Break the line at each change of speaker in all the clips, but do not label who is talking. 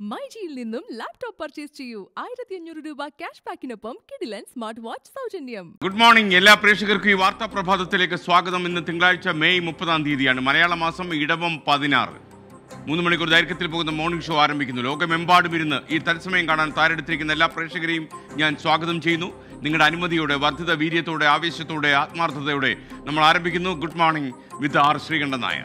മൈജിയിൽ നിന്നും laptop purchase ചെയ്യൂ ആയിരത്തി അഞ്ഞൂറ് രൂപ ക്യാഷ് ബാക്കിനൊപ്പം കിഡിലൻ സ്മാർട്ട് വാച്ച് സൗജന്യം
ഗുഡ് മോർണിംഗ് എല്ലാ പ്രേക്ഷകർക്കും ഈ വാർത്താ പ്രഭാതത്തിലേക്ക് സ്വാഗതം ഇന്ന് തിങ്കളാഴ്ച മെയ് മുപ്പതാം തീയതിയാണ് മലയാള മാസം ഇടവം പതിനാറ് മൂന്ന് മണിക്കൂർ ദൈർഘ്യത്തിൽ പോകുന്ന മോർണിംഗ് ഷോ ആരംഭിക്കുന്നു ലോകമെമ്പാടും ഇരുന്ന് ഈ തത്സമയം കാണാൻ താരെടുത്തിരിക്കുന്ന എല്ലാ പ്രേക്ഷകരെയും ഞാൻ സ്വാഗതം ചെയ്യുന്നു നിങ്ങളുടെ അനുമതിയോടെ വർദ്ധിത വീര്യത്തോടെ ആവേശത്തോടെ ആത്മാർത്ഥതയോടെ നമ്മൾ ആരംഭിക്കുന്നു good morning with R Sreekandan Nair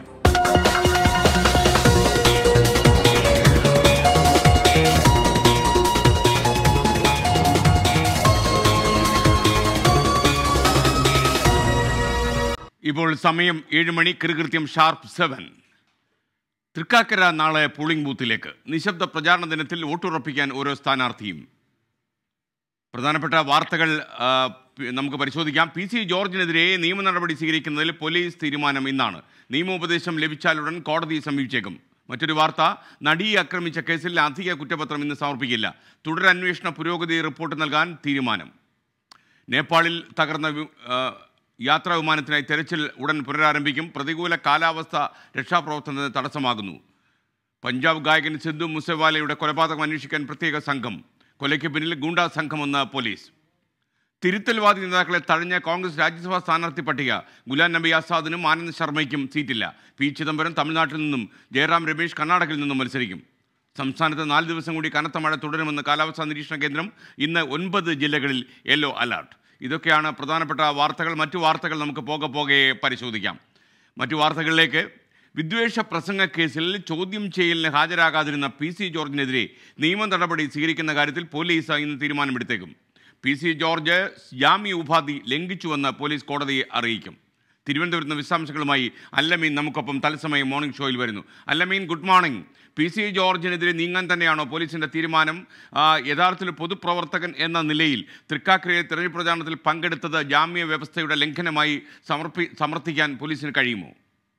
ഇപ്പോൾ സമയം ഏഴ് മണി കൃകൃത്യം ഷാർപ്പ് സെവൻ തൃക്കാക്കര നാളെ പോളിംഗ് ബൂത്തിലേക്ക് നിശബ്ദ പ്രചാരണ ദിനത്തിൽ വോട്ടുറപ്പിക്കാൻ ഓരോ സ്ഥാനാർത്ഥിയും പ്രധാനപ്പെട്ട വാർത്തകൾ ആ, പി- നമുക്ക് പരിശോധിക്കാം പി സി ജോർജിനെതിരെ നിയമ നടപടി സ്വീകരിക്കുന്നതിൽ പോലീസ് തീരുമാനം ഇന്നാണ് നിയമോപദേശം ലഭിച്ചാലുടൻ കോടതി സമീപിച്ചേക്കും മറ്റൊരു വാർത്ത നടിയെ ആക്രമിച്ച കേസിൽ അധിക കുറ്റപത്രം ഇന്ന് സമർപ്പിക്കില്ല തുടരന്വേഷണ പുരോഗതി റിപ്പോർട്ട് നൽകാൻ തീരുമാനം നേപ്പാളിൽ തകർന്ന വി- ആ, യാത്രാ വിമാനത്തിനായി തെരച്ചിൽ ഉടൻ പുനരാരംഭിക്കും പ്രതികൂല കാലാവസ്ഥ രക്ഷാപ്രവർത്തനത്തിന് തടസ്സമാകുന്നു പഞ്ചാബ് ഗായകൻ സിദ്ധു മുസേവാലയുടെ കൊലപാതകം അന്വേഷിക്കാൻ പ്രത്യേക സംഘം കൊലയ്ക്ക് പിന്നിൽ ഗൂണ്ടാ സംഘമെന്ന് പോലീസ് തിരുത്തൽവാദി നേതാക്കളെ തഴഞ്ഞ കോൺഗ്രസ് രാജ്യസഭാ സ്ഥാനാർത്ഥി പട്ടിക ഗുലാം നബി ആസാദിനും ആനന്ദ് ശർമ്മയ്ക്കും സീറ്റില്ല പി ചിദംബരം തമിഴ്നാട്ടിൽ നിന്നും ജയറാം രമേശ് കർണാടകയിൽ നിന്നും മത്സരിക്കും സംസ്ഥാനത്ത് നാല് ദിവസം കൂടി കനത്ത മഴ തുടരുമെന്ന് കാലാവസ്ഥാ നിരീക്ഷണ കേന്ദ്രം ഇന്ന് ഒൻപത് ജില്ലകളിൽ യെല്ലോ അലർട്ട് ഇതൊക്കെയാണ് പ്രധാനപ്പെട്ട വാർത്തകൾ മറ്റു വാർത്തകൾ നമുക്ക് പോകെ പോകെ പരിശോധിക്കാം മറ്റു വാർത്തകളിലേക്ക് വിദ്വേഷ പ്രസംഗ കേസിൽ ചോദ്യം ചെയ്യലിന് ഹാജരാകാതിരുന്ന പി സി ജോർജിനെതിരെ നിയമ നടപടി സ്വീകരിക്കുന്ന കാര്യത്തിൽ പോലീസ് ഇന്ന് തീരുമാനമെടുത്തേക്കും പി സി ജോർജ് ജാമ്യ ഉപാധി ലംഘിച്ചുവെന്ന് പോലീസ് കോടതിയെ അറിയിക്കും തിരുവനന്തപുരത്ത് നിന്ന് വിശദാംശങ്ങളുമായി അല്ലമീൻ നമുക്കൊപ്പം തത്സമയം മോർണിംഗ് ഷോയിൽ വരുന്നു Allameen good morning P C ജോർജിനെതിരെ നീങ്ങാൻ തന്നെയാണോ പോലീസിന്റെ തീരുമാനം ആ, യഥാർത്ഥത്തിൽ പൊതുപ്രവർത്തകൻ എന്ന നിലയിൽ തൃക്കാക്കരയിൽ തെരഞ്ഞെടുപ്പ് പ്രചാരണത്തിൽ പങ്കെടുത്തത് ജാമ്യ വ്യവസ്ഥയുടെ ലംഘനമായി സമർപ്പി സമർത്ഥിക്കാൻ പോലീസിന് കഴിയുമോ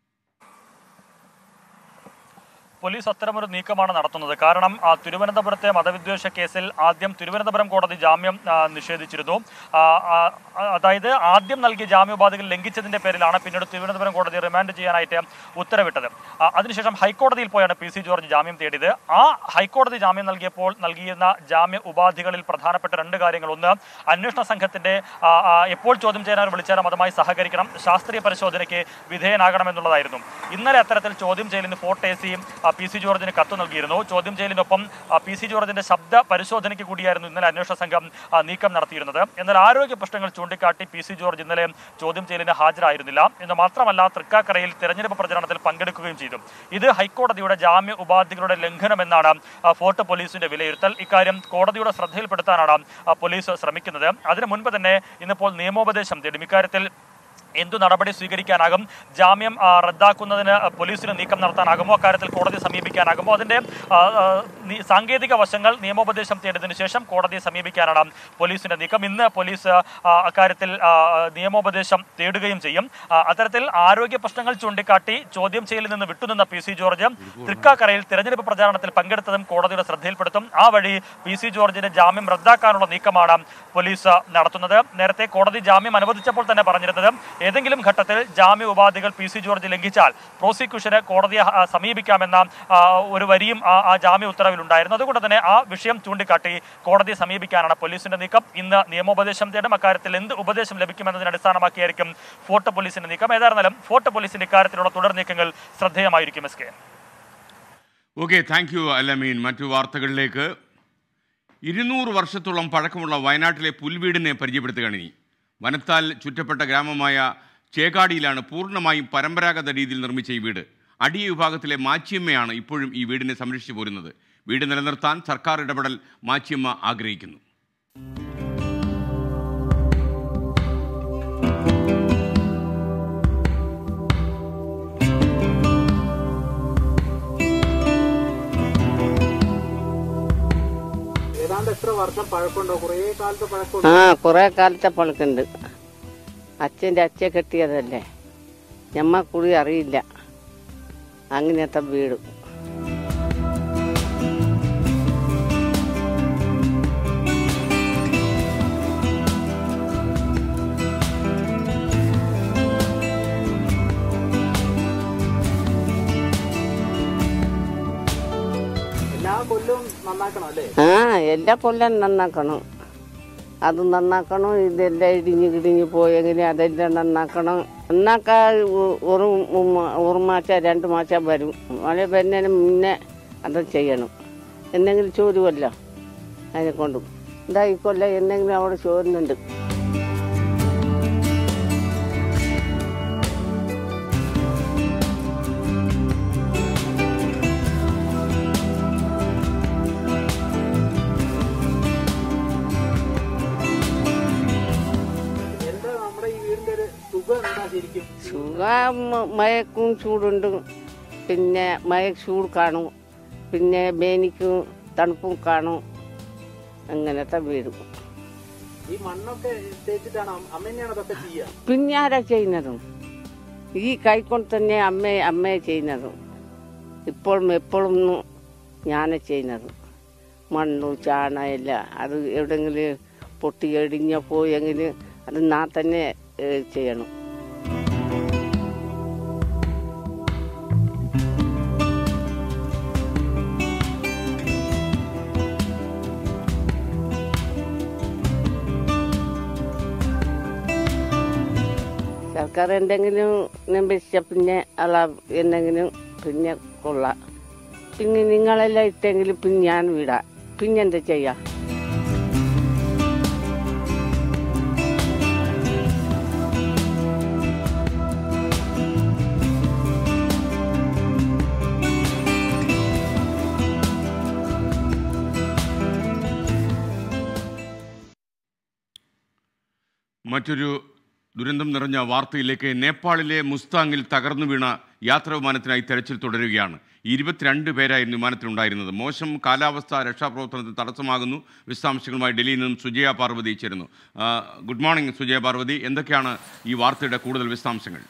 പോലീസ് അത്തരമൊരു നീക്കമാണ് നടത്തുന്നത് കാരണം ആ, തിരുവനന്തപുരത്തെ മതവിദ്വേഷ കേസിൽ ആദ്യം തിരുവനന്തപുരം കോടതി ജാമ്യം ആ, നിഷേധിച്ചിരുന്നു ആ, ആ, അതായത് ആദ്യം നൽകിയ ജാമ്യോപാധികൾ ലംഘിച്ചതിന്റെ പേരിലാണ് പിന്നീട് തിരുവനന്തപുരം കോടതി റിമാൻഡ് ചെയ്യാനായിട്ട് ഉത്തരവിട്ടത് ആ, അതിനുശേഷം ഹൈക്കോടതിയിൽ പോയാണ് പി സി ജോർജ് ജാമ്യം തേടിയത് ആ ഹൈക്കോടതി ജാമ്യം നൽകിയപ്പോൾ നൽകിയിരുന്ന ജാമ്യ ഉപാധികളിൽ പ്രധാനപ്പെട്ട രണ്ട് കാര്യങ്ങൾ ഒന്ന് അന്വേഷണ സംഘത്തിന്റെ ആ, ആ, എപ്പോൾ ചോദ്യം ചെയ്യാൻ വിളിച്ചാലും അതുമായി സഹകരിക്കണം ശാസ്ത്രീയ പരിശോധനയ്ക്ക് വിധേയനാകണമെന്നുള്ളതായിരുന്നു ഇന്നലെ അത്തരത്തിൽ ചോദ്യം ചെയ്യലിന് ഫോർട്ട് എ സിയും പി സി ജോർജിന് കത്ത് നൽകിയിരുന്നു ചോദ്യം ചെയ്യലിനൊപ്പം ആ, പി സി ജോർജിന്റെ ശബ്ദ പരിശോധനയ്ക്ക് കൂടിയായിരുന്നു ഇന്നലെ അന്വേഷണ സംഘം ആ, നീക്കം നടത്തിയിരുന്നത് എന്നാൽ ആരോഗ്യ പ്രശ്നങ്ങൾ ചൂണ്ടിക്കാട്ടി പി സി ജോർജ് ഇന്നലെ ചോദ്യം ചെയ്യലിന് ഹാജരായിരുന്നില്ല എന്ന് മാത്രമല്ല തൃക്കാക്കരയിൽ തെരഞ്ഞെടുപ്പ് പ്രചരണത്തിൽ പങ്കെടുക്കുകയും ചെയ്തു ഇത് ഹൈക്കോടതിയുടെ ജാമ്യ ഉപാധികളുടെ ലംഘനമെന്നാണ് ആ, ഫോർട്ട് പോലീസിന്റെ വിലയിരുത്തൽ ഇക്കാര്യം കോടതിയുടെ ശ്രദ്ധയിൽപ്പെടുത്താനാണ് ആ, പോലീസ് ശ്രമിക്കുന്നത് അതിനു മുൻപ് തന്നെ ഇന്നിപ്പോൾ നിയമോപദേശം തേടും ഇക്കാര്യത്തിൽ എന്തു നടപടി സ്വീകരിക്കാനാകും ജാമ്യം ആ, റദ്ദാക്കുന്നതിന് പോലീസിന് നീക്കം നടത്താനാകുമോ അക്കാര്യത്തിൽ കോടതി സമീപിക്കാനാകുമോ അതിന്റെ ആ, ആ, നി- സാങ്കേതിക വശങ്ങൾ നിയമോപദേശം തേടിയതിനു ശേഷം കോടതിയെ സമീപിക്കാനാണ് പോലീസിന്റെ നീക്കം ഇന്ന് പോലീസ് ആ, അക്കാര്യത്തിൽ ആ, നിയമോപദേശം തേടുകയും ചെയ്യും ആ, അത്തരത്തിൽ ആരോഗ്യ പ്രശ്നങ്ങൾ ചൂണ്ടിക്കാട്ടി ചോദ്യം ചെയ്യലിൽ നിന്ന് വിട്ടുനിന്ന പി സി ജോർജ് തൃക്കാക്കരയിൽ തെരഞ്ഞെടുപ്പ് പ്രചാരണത്തിൽ പങ്കെടുത്തതും കോടതിയുടെ ശ്രദ്ധയിൽപ്പെടുത്തും ആ വഴി പി സി ജോർജിന്റെ ജാമ്യം റദ്ദാക്കാനുള്ള നീക്കമാണ് പോലീസ് നടത്തുന്നത് നേരത്തെ കോടതി ജാമ്യം അനുവദിച്ചപ്പോൾ തന്നെ പറഞ്ഞിരുന്നത് ഏതെങ്കിലും ഘട്ടത്തിൽ ജാമ്യ ഉപാധികൾ പി സി ജോർജ് ലംഘിച്ചാൽ പ്രോസിക്യൂഷന് കോടതിയെ ആ, സമീപിക്കാമെന്ന ആ, ഒരു വരിയും ആ ആ ജാമ്യ ഉത്തരവിലുണ്ടായിരുന്നു അതുകൊണ്ട് തന്നെ ആ വിഷയം ചൂണ്ടിക്കാട്ടി കോടതിയെ സമീപിക്കാനാണ് പോലീസിന്റെ നീക്കം ഇന്ന് നിയമോപദേശം തേടും അക്കാര്യത്തിൽ എന്ത് ഉപദേശം ലഭിക്കുമെന്നതിനെ അടിസ്ഥാനമാക്കിയായിരിക്കും ഫോർട്ട് പോലീസിന്റെ നീക്കം ഏതായിരുന്നാലും ഫോർട്ട് പോലീസിന്റെ ഇക്കാര്യത്തിലുള്ള തുടർ നീക്കങ്ങൾ ശ്രദ്ധേയമായിരിക്കും S K
okay thank you Allameen മറ്റു വാർത്തകളിലേക്ക് ഇരുന്നൂറ് വർഷത്തോളം പഴക്കമുള്ള വയനാട്ടിലെ പുൽവീടിനെ പരിചയപ്പെടുത്തുകയാണ് ഇനി വനത്താൽ ചുറ്റപ്പെട്ട ഗ്രാമമായ ചേകാടിയിലാണ് പൂർണ്ണമായും പരമ്പരാഗത രീതിയിൽ നിർമ്മിച്ച ഈ വീട് അടിയ വിഭാഗത്തിലെ മാച്ചിയമ്മയാണ് ഇപ്പോഴും ഈ വീടിനെ സംരക്ഷിച്ചു പോരുന്നത് വീട് നിലനിർത്താൻ സർക്കാർ ഇടപെടൽ മാച്ചിയമ്മ ആഗ്രഹിക്കുന്നു
ഏതാണ്ട് എത്ര വർഷം പഴക്കമുണ്ടോ കുറേ കാലത്ത് പഴക്കമുണ്ടോ
ആ കുറെ കാലത്തെ പഴക്കുണ്ട് അച്ഛൻ്റെ അച്ഛ കെട്ടിയതല്ലേ ഞമ്മക്കുടി അറിയില്ല അങ്ങനത്തെ വീട്
എല്ലാ കൊല്ലവും നന്നാക്കണം അല്ലേ
ആ എല്ലാ കൊല്ലം നന്നാക്കണം അത് നന്നാക്കണം ഇതെല്ലാം ഇടിഞ്ഞ് കിടിഞ്ഞ് പോയെങ്കിൽ അതെല്ലാം നന്നാക്കണം നന്നാക്കാ ഒ- ഒരു മു- ഒരു മാസം രണ്ട് മാസം വരും മഴ വരുന്നതിന് മുന്നേ അത് ചെയ്യണം എന്തെങ്കിലും ചോരുമല്ലോ അതിനെ കൊണ്ടും എന്താ ഈ കൊല്ലം എന്തെങ്കിലും അവിടെ ചോരുന്നുണ്ട്
എന്താ നമ്മുടെ ഈ വീടിന്റെ ഒരു സുഖം എന്താ ശരിക്കും
സുഖം മയക്കും ചൂടുണ്ട് പിന്നെ മയ ചൂട് കാണും പിന്നെ വേനിക്കും തണുപ്പും കാണും അങ്ങനത്തെ വീട്
ഈ മണ്ണൊക്കെ തേച്ചിട്ടാണ് അമ്മ- അമ്മ തന്നെയാണ് അതൊക്കെ ചെയ്യുക
പിന്നെ ആരാ ചെയ്യുന്നതും ഈ കൈക്കൊണ്ട് തന്നെ അമ്മ അമ്മയെ ചെയ്യുന്നതും ഇപ്പോഴും എപ്പോഴും ഞാനെ ചെയ്യുന്നത് മണ്ണു ചാണ എല്ലാം അത് എവിടെയെങ്കിലും പൊട്ടി എടിഞ്ഞ പോയെങ്കിൽ അത് ഞാൻ തന്നെ ഏ, ചെയ്യണം സർക്കാർ എന്തെങ്കിലും നിയന്ത്രിച്ച പിന്നെ അല്ല എന്തെങ്കിലും പിന്നെ കൊള്ളാം പിന്നെ നിങ്ങളെല്ലാം ഇട്ടെങ്കിൽ പിന്നെ ഞാൻ വിടാം പിന്നെ എന്താ ചെയ്യാം
മറ്റൊരു ദുരന്തം നിറഞ്ഞ വാർത്തയിലേക്ക് നേപ്പാളിലെ മുസ്താങ്ങിൽ തകർന്നു വീണ യാത്രാ വിമാനത്തിനായി തെരച്ചിൽ തുടരുകയാണ് ഇരുപത്തിരണ്ട് പേരായിരുന്നു വിമാനത്തിലുണ്ടായിരുന്നത് മോശം കാലാവസ്ഥ രക്ഷാപ്രവർത്തനത്തിന് തടസ്സമാകുന്നു വിശദാംശങ്ങളുമായി ഡൽഹിയിൽ നിന്നും സുജയ പാർവതി ചേരുന്നു ആ, ഗുഡ് മോർണിംഗ് സുജയ പാർവതി എന്തൊക്കെയാണ് ഈ വാർത്തയുടെ കൂടുതൽ വിശദാംശങ്ങൾ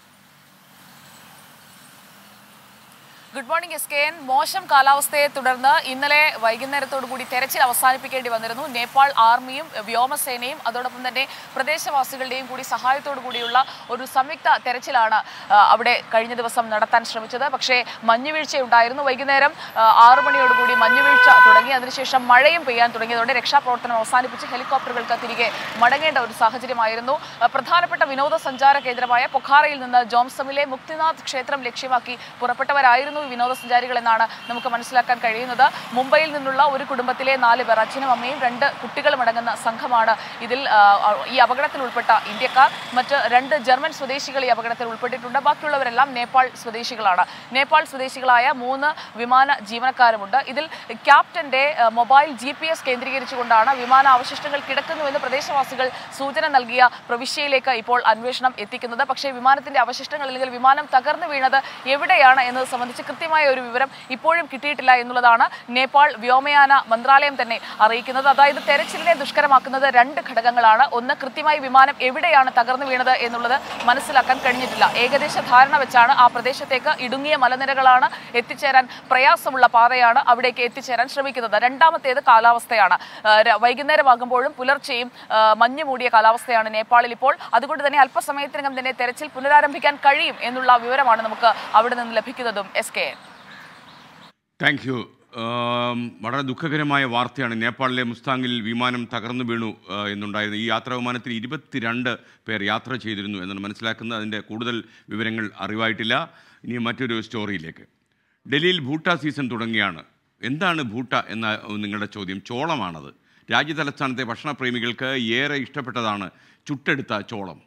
good morning S K N മോശം കാലാവസ്ഥയെ തുടർന്ന് ഇന്നലെ വൈകുന്നേരത്തോടു കൂടി തെരച്ചിൽ അവസാനിപ്പിക്കേണ്ടി വന്നിരുന്നു നേപ്പാൾ ആർമിയും വ്യോമസേനയും അതോടൊപ്പം തന്നെ പ്രദേശവാസികളുടെയും കൂടി സഹായത്തോടു കൂടിയുള്ള ഒരു സംയുക്ത തെരച്ചിലാണ് ആ, അവിടെ കഴിഞ്ഞ ദിവസം നടത്താൻ ശ്രമിച്ചത് പക്ഷേ മഞ്ഞുവീഴ്ചയുണ്ടായിരുന്നു വൈകുന്നേരം ആ, ആറു മണിയോടുകൂടി മഞ്ഞുവീഴ്ച തുടങ്ങി അതിനുശേഷം മഴയും പെയ്യാൻ തുടങ്ങിയതോടെ രക്ഷാപ്രവർത്തനം അവസാനിപ്പിച്ച് ഹെലികോപ്റ്ററുകൾക്ക് തിരികെ മടങ്ങേണ്ട ഒരു സാഹചര്യമായിരുന്നു ആ, പ്രധാനപ്പെട്ട വിനോദസഞ്ചാര കേന്ദ്രമായ പൊഖാറയിൽ നിന്ന് ജോംസമിലെ മുക്തിനാഥ് ക്ഷേത്രം ലക്ഷ്യമാക്കി പുറപ്പെട്ടവരായിരുന്നു ഈ വിനോദസഞ്ചാരികൾ എന്നാണ് നമുക്ക് മനസ്സിലാക്കാൻ കഴിയുന്നത് മുംബൈയിൽ നിന്നുള്ള ഒരു കുടുംബത്തിലെ നാല് പേർ അച്ഛനും അമ്മയും രണ്ട് കുട്ടികളും അടങ്ങുന്ന സംഘമാണ് ഇതിൽ ആ, ഈ അപകടത്തിൽ ഉൾപ്പെട്ട ഇന്ത്യക്കാർ മറ്റ് രണ്ട് ജർമ്മൻ സ്വദേശികൾ ഈ അപകടത്തിൽ ഉൾപ്പെട്ടിട്ടുണ്ട് ബാക്കിയുള്ളവരെല്ലാം നേപ്പാൾ സ്വദേശികളാണ് നേപ്പാൾ സ്വദേശികളായ മൂന്ന് വിമാന ജീവനക്കാരുമുണ്ട് ഇതിൽ ക്യാപ്റ്റന്റെ ആ, മൊബൈൽ ജി പി എസ് കേന്ദ്രീകരിച്ചുകൊണ്ടാണ് വിമാന അവശിഷ്ടങ്ങൾ കിടക്കുന്നുവെന്ന് പ്രദേശവാസികൾ സൂചന നൽകിയ പ്രവിശ്യയിലേക്ക് ഇപ്പോൾ അന്വേഷണം എത്തിക്കുന്നത് പക്ഷേ വിമാനത്തിന്റെ അവശിഷ്ടങ്ങൾ അല്ലെങ്കിൽ വിമാനം തകർന്നു വീണത് എവിടെയാണ് എന്നത് സംബന്ധിച്ച് കൃത്യമായ ഒരു വിവരം ഇപ്പോഴും കിട്ടിയിട്ടില്ല എന്നുള്ളതാണ് നേപ്പാൾ വ്യോമയാന മന്ത്രാലയം തന്നെ അറിയിക്കുന്നത് അതായത് തെരച്ചിലിനെ ദുഷ്കരമാക്കുന്നത് രണ്ട് ഘടകങ്ങളാണ് ഒന്ന് കൃത്യമായി വിമാനം എവിടെയാണ് തകർന്നു വീണത് എന്നുള്ളത് മനസ്സിലാക്കാൻ കഴിഞ്ഞിട്ടില്ല ഏകദേശ ധാരണ വെച്ചാണ് ആ പ്രദേശത്തേക്ക് ഇടുങ്ങിയ മലനിരകളാണ് എത്തിച്ചേരാൻ പ്രയാസമുള്ള പാതയാണ് അവിടേക്ക് എത്തിച്ചേരാൻ ശ്രമിക്കുന്നത് രണ്ടാമത്തേത് കാലാവസ്ഥയാണ് ആ, ര- വൈകുന്നേരമാകുമ്പോഴും പുലർച്ചെയും ആ, മഞ്ഞ് മൂടിയ കാലാവസ്ഥയാണ് നേപ്പാളിൽ ഇപ്പോൾ അതുകൊണ്ട് തന്നെ അല്പസമയത്തിനകം തന്നെ തെരച്ചിൽ പുനരാരംഭിക്കാൻ കഴിയും എന്നുള്ള വിവരമാണ് നമുക്ക് അവിടെ നിന്ന് ലഭിക്കുന്നതും S K
thank you um, വളരെ ദുഃഖകരമായ വാർത്തയാണ് നേപ്പാളിലെ മുസ്താങ്ങിൽ വിമാനം തകർന്നു വീണു ആ, എന്നുണ്ടായിരുന്നു ഈ യാത്രാ വിമാനത്തിൽ ഇരുപത്തിരണ്ട് പേർ യാത്ര ചെയ്തിരുന്നു എന്നാണ് മനസ്സിലാക്കുന്നത് അതിൻ്റെ കൂടുതൽ വിവരങ്ങൾ അറിവായിട്ടില്ല ഇനി മറ്റൊരു സ്റ്റോറിയിലേക്ക് ഡൽഹിയിൽ ഭൂട്ട സീസൺ തുടങ്ങിയാണ് എന്താണ് ഭൂട്ട എന്ന നിങ്ങളുടെ ചോദ്യം ചോളമാണത് രാജ്യതലസ്ഥാനത്തെ ഭക്ഷണപ്രേമികൾക്ക് ഏറെ ഇഷ്ടപ്പെട്ടതാണ് ചുട്ടെടുത്ത ചോളം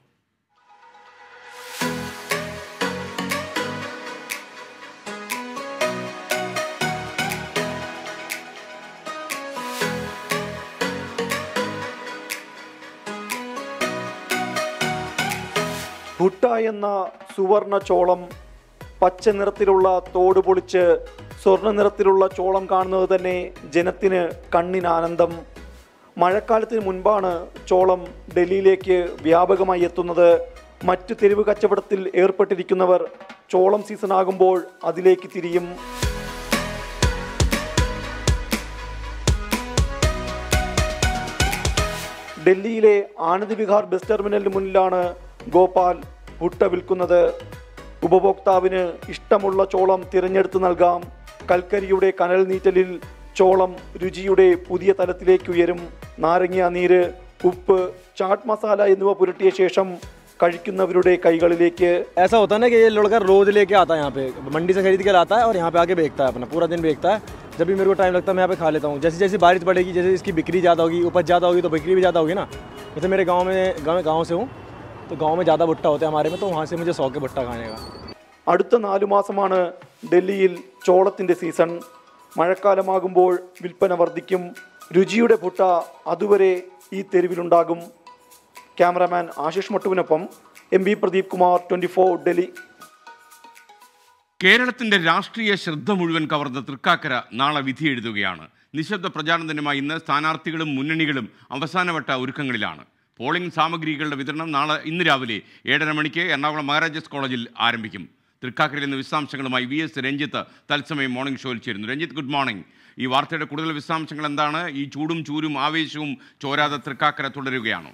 ഭുട്ട എന്ന സുവർണ ചോളം പച്ച നിറത്തിലുള്ള തോട് പൊളിച്ച് സ്വർണ്ണ നിറത്തിലുള്ള ചോളം കാണുന്നത് തന്നെ ജനത്തിന് കണ്ണിന് ആനന്ദം മഴക്കാലത്തിന് മുൻപാണ് ചോളം ഡൽഹിയിലേക്ക് വ്യാപകമായി എത്തുന്നത് മറ്റു തെരുവ് കച്ചവടത്തിൽ ഏർപ്പെട്ടിരിക്കുന്നവർ ചോളം സീസൺ ആകുമ്പോൾ അതിലേക്ക് തിരിയും ഡൽഹിയിലെ ആനന്ദ് വിഹാർ ബസ് ടെർമിനലിന് മുന്നിലാണ് ഗോപാൽ ഭുട്ട വിൽക്കുന്നത് ഉപഭോക്താവിന് ഇഷ്ടമുള്ള ചോളം തിരഞ്ഞെടുത്ത് നൽകാം കൽക്കരിയുടെ കനൽ നീറ്റലിൽ ചോളം രുചിയുടെ പുതിയ തലത്തിലേക്ക് ഉയരും നാരങ്ങ നീര് ഉപ്പ് ചാട്ട് മസാല എന്നിവ പുരട്ടിയ ശേഷം കഴിക്കുന്നവരുടെ കൈകളിലേക്ക്
ऐसा होता है ना कि ये लड़का रोज लेके आता है यहाँ पे मंडी से खरीद के लाता है और यहाँ पे आके बेचता है अपना पूरा दिन बेचता है जब भी मेरे को टाइम लगता है मैं यहाँ पे खा लेता हूँ जैसे जैसे बारिश बढ़ेगी जैसे इसकी बिक्री ज़्यादा होगी उपज ज़्यादा होगी तो बिक्री भी ज़्यादा होगी ना जैसे मेरे गाँव में गाँव गाँव से हूँ तो गाँव में ज़्यादा भुट्टा होता है हमारे में तो वहाँ से मुझे सौ के भुट्टा खाने का
അടുത്ത നാലു മാസമാണ് ഡൽഹിയിൽ ചോളത്തിന്റെ സീസൺ മഴക്കാലമാകുമ്പോൾ വിൽപ്പന വർദ്ധിക്കും രുചിയുടെ പുട്ട അതുവരെ ഈ തെരുവിലുണ്ടാകും ക്യാമറാമാൻ ആശിഷ് മട്ടുവിനൊപ്പം M V Pradeep Kumar twenty four Delhi
കേരളത്തിന്റെ രാഷ്ട്രീയ ശ്രദ്ധ മുഴുവൻ കവർന്ന തൃക്കാക്കര നാളെ വിധി എഴുതുകയാണ് നിശബ്ദ പ്രചാരണ ദിനമായി ഇന്ന് സ്ഥാനാർത്ഥികളും മുന്നണികളും അവസാനവട്ട ഒരുക്കങ്ങളിലാണ് പോളിംഗ് സാമഗ്രികളുടെ വിതരണം നാളെ ഇന്ന് രാവിലെ ഏഴര മണിക്ക് എറണാകുളം മഹാരാജാസ് കോളേജിൽ ആരംഭിക്കും തൃക്കാക്കരയിൽ നിന്ന് വിശദാംശങ്ങളുമായി വി എസ് രഞ്ജിത്ത് തത്സമയം മോർണിംഗ് ഷോയിൽ ചേരുന്നു രഞ്ജിത്ത് ഗുഡ് മോർണിംഗ് ഈ വാർത്തയുടെ കൂടുതൽ വിശദാംശങ്ങൾ എന്താണ് ഈ ചൂടും ചൂരും ആവേശവും ചോരാതെ തൃക്കാക്കര തുടരുകയാണോ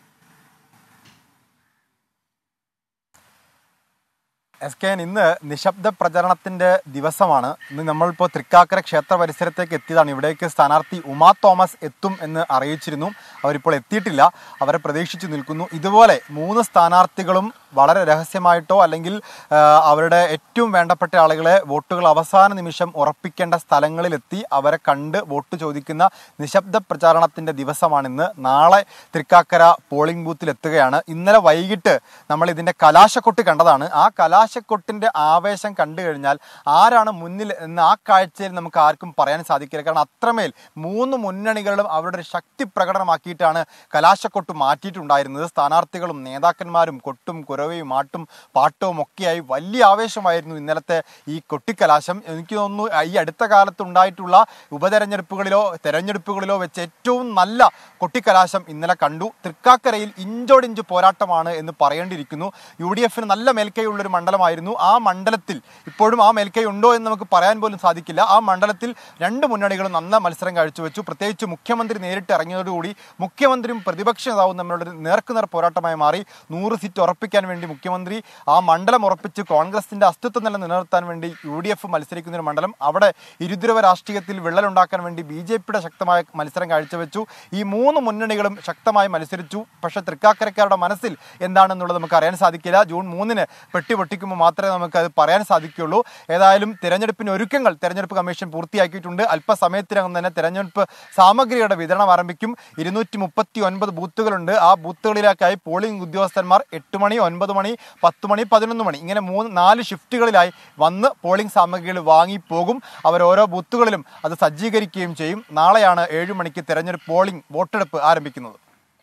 എസ് കെ എൻ ഇന്ന് നിശബ്ദ പ്രചരണത്തിന്റെ ദിവസമാണ് ഇന്ന് നമ്മളിപ്പോൾ തൃക്കാക്കര ക്ഷേത്ര പരിസരത്തേക്ക് എത്തിയതാണ് ഇവിടേക്ക് സ്ഥാനാർത്ഥി ഉമാ തോമസ് എത്തും എന്ന് അറിയിച്ചിരുന്നു അവരിപ്പോൾ എത്തിയിട്ടില്ല അവരെ പ്രതീക്ഷിച്ചു നിൽക്കുന്നു ഇതുപോലെ മൂന്ന് സ്ഥാനാർത്ഥികളും വളരെ രഹസ്യമായിട്ടോ അല്ലെങ്കിൽ ആ, അവരുടെ ഏറ്റവും വേണ്ടപ്പെട്ട ആളുകളെ വോട്ടുകൾ അവസാന നിമിഷം ഉറപ്പിക്കേണ്ട സ്ഥലങ്ങളിലെത്തി അവരെ കണ്ട് വോട്ട് ചോദിക്കുന്ന നിശബ്ദ പ്രചാരണത്തിന്റെ ദിവസമാണിന്ന് നാളെ തൃക്കാക്കര പോളിംഗ് ബൂത്തിൽ എത്തുകയാണ് ഇന്നലെ വൈകിട്ട് നമ്മൾ ഇതിന്റെ കലാശക്കൊട്ട് കണ്ടതാണ് ആ കലാശക്കൊട്ടിന്റെ ആവേശം കണ്ടു കഴിഞ്ഞാൽ ആരാണ് മുന്നിൽ എന്ന് ആ കാഴ്ചയിൽ നമുക്ക് ആർക്കും പറയാൻ സാധിക്കില്ല കാരണം അത്രമേൽ മൂന്ന് മുന്നണികളും അവരുടെ ഒരു ശക്തി പ്രകടനമാക്കിയിട്ടാണ് കലാശക്കൊട്ട് മാറ്റിയിട്ടുണ്ടായിരുന്നത് സ്ഥാനാർത്ഥികളും നേതാക്കന്മാരും കൊട്ടും കുരവയും ആട്ടും പാട്ടവും ഒക്കെയായി വലിയ ആവേശമായിരുന്നു ഇന്നലത്തെ ഈ കൊട്ടിക്കലാശം എനിക്ക് തോന്നുന്നു ഈ അടുത്ത കാലത്ത് ഉണ്ടായിട്ടുള്ള ഉപതെരഞ്ഞെടുപ്പുകളിലോ തെരഞ്ഞെടുപ്പുകളിലോ വെച്ച് ഏറ്റവും നല്ല കൊട്ടിക്കലാശം ഇന്നലെ കണ്ടു തൃക്കാക്കരയിൽ ഇഞ്ചോടിഞ്ച് പോരാട്ടമാണ് എന്ന് പറയേണ്ടിയിരിക്കുന്നു യു ഡി എഫിന് നല്ല മേൽക്കൈയുള്ളൊരു മണ്ഡലമായിരുന്നു ആ മണ്ഡലത്തിൽ ഇപ്പോഴും ആ മേൽക്കൈ ഉണ്ടോ എന്ന് നമുക്ക് പറയാൻ പോലും സാധിക്കില്ല ആ മണ്ഡലത്തിൽ രണ്ട് മുന്നണികളും നന്ന മത്സരം കാഴ്ചവെച്ചു പ്രത്യേകിച്ച് മുഖ്യമന്ത്രി നേരിട്ട് ഇറങ്ങിയതോടുകൂടി മുഖ്യമന്ത്രിയും പ്രതിപക്ഷ നേതാവും തമ്മിലുള്ള ഒരു നേർക്കുനേർ പോരാട്ടമായി മാറി നൂറ് സീറ്റ് ഉറപ്പിക്കാൻ വേണ്ടി മുഖ്യമന്ത്രി ആ മണ്ഡലം ഉറപ്പിച്ച് കോൺഗ്രസിന്റെ അസ്തിത്വം നില നിലനിർത്താൻ വേണ്ടി യു ഡി എഫ് മത്സരിക്കുന്ന ഒരു മണ്ഡലം അവിടെ ഇരുദ്രവ രാഷ്ട്രീയത്തിൽ വിള്ളലുണ്ടാക്കാൻ വേണ്ടി ബി ജെ പിയുടെ ശക്തമായ മത്സരം കാഴ്ചവെച്ചു ഈ മൂന്ന് മുന്നണികളും ശക്തമായി മത്സരിച്ചു പക്ഷേ തൃക്കാക്കരക്കാരുടെ മനസ്സിൽ എന്താണെന്നുള്ളത് നമുക്ക് അറിയാൻ സാധിക്കില്ല ജൂൺ മൂന്നിന് പെട്ടി പൊട്ടിക്കുമ്പോൾ മാത്രമേ നമുക്ക് അത് പറയാൻ സാധിക്കുകയുള്ളൂ ഏതായാലും തെരഞ്ഞെടുപ്പിന് ഒരുക്കങ്ങൾ തെരഞ്ഞെടുപ്പ് കമ്മീഷൻ പൂർത്തിയാക്കിയിട്ടുണ്ട് അല്പസമയത്തിനകം തന്നെ തെരഞ്ഞെടുപ്പ് സാമഗ്രിയുടെ വിതരണം ആരംഭിക്കും ഇരുന്നൂറ്റി മുപ്പത്തി ഒൻപത് ബൂത്തുകളുണ്ട് ആ ബൂത്തുകളിലേക്കായി പോളിംഗ് ഉദ്യോഗസ്ഥന്മാർ എട്ട് മണി ഒൻപത് മണി പത്ത് മണി പതിനൊന്ന് മണി ഇങ്ങനെ മൂന്ന് നാല് ഷിഫ്റ്റുകളിലായി വന്ന് പോളിംഗ് സാമഗ്രികൾ വാങ്ങി പോകും അവർ ഓരോ ബൂത്തുകളിലും അത് സജ്ജീകരിക്കുകയും ചെയ്യും നാളെയാണ് ഏഴ് മണിക്ക് തെരഞ്ഞെടുപ്പ് പോളിംഗ് വോട്ടെടുപ്പ് ആരംഭിക്കുന്നത്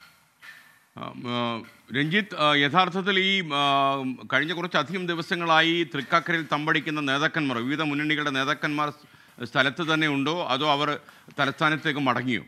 ആ, ആ, രഞ്ജിത്ത് ആ, യഥാർത്ഥത്തിൽ ഈ ആ, കഴിഞ്ഞ കുറച്ചധികം ദിവസങ്ങളായി തൃക്കാക്കരയിൽ തമ്പടിക്കുന്ന നേതാക്കന്മാർ വിവിധ മുന്നണികളുടെ നേതാക്കന്മാർ സ്ഥലത്ത് തന്നെ ഉണ്ടോ അതോ അവർ തലസ്ഥാനത്തേക്ക് മടങ്ങിയോ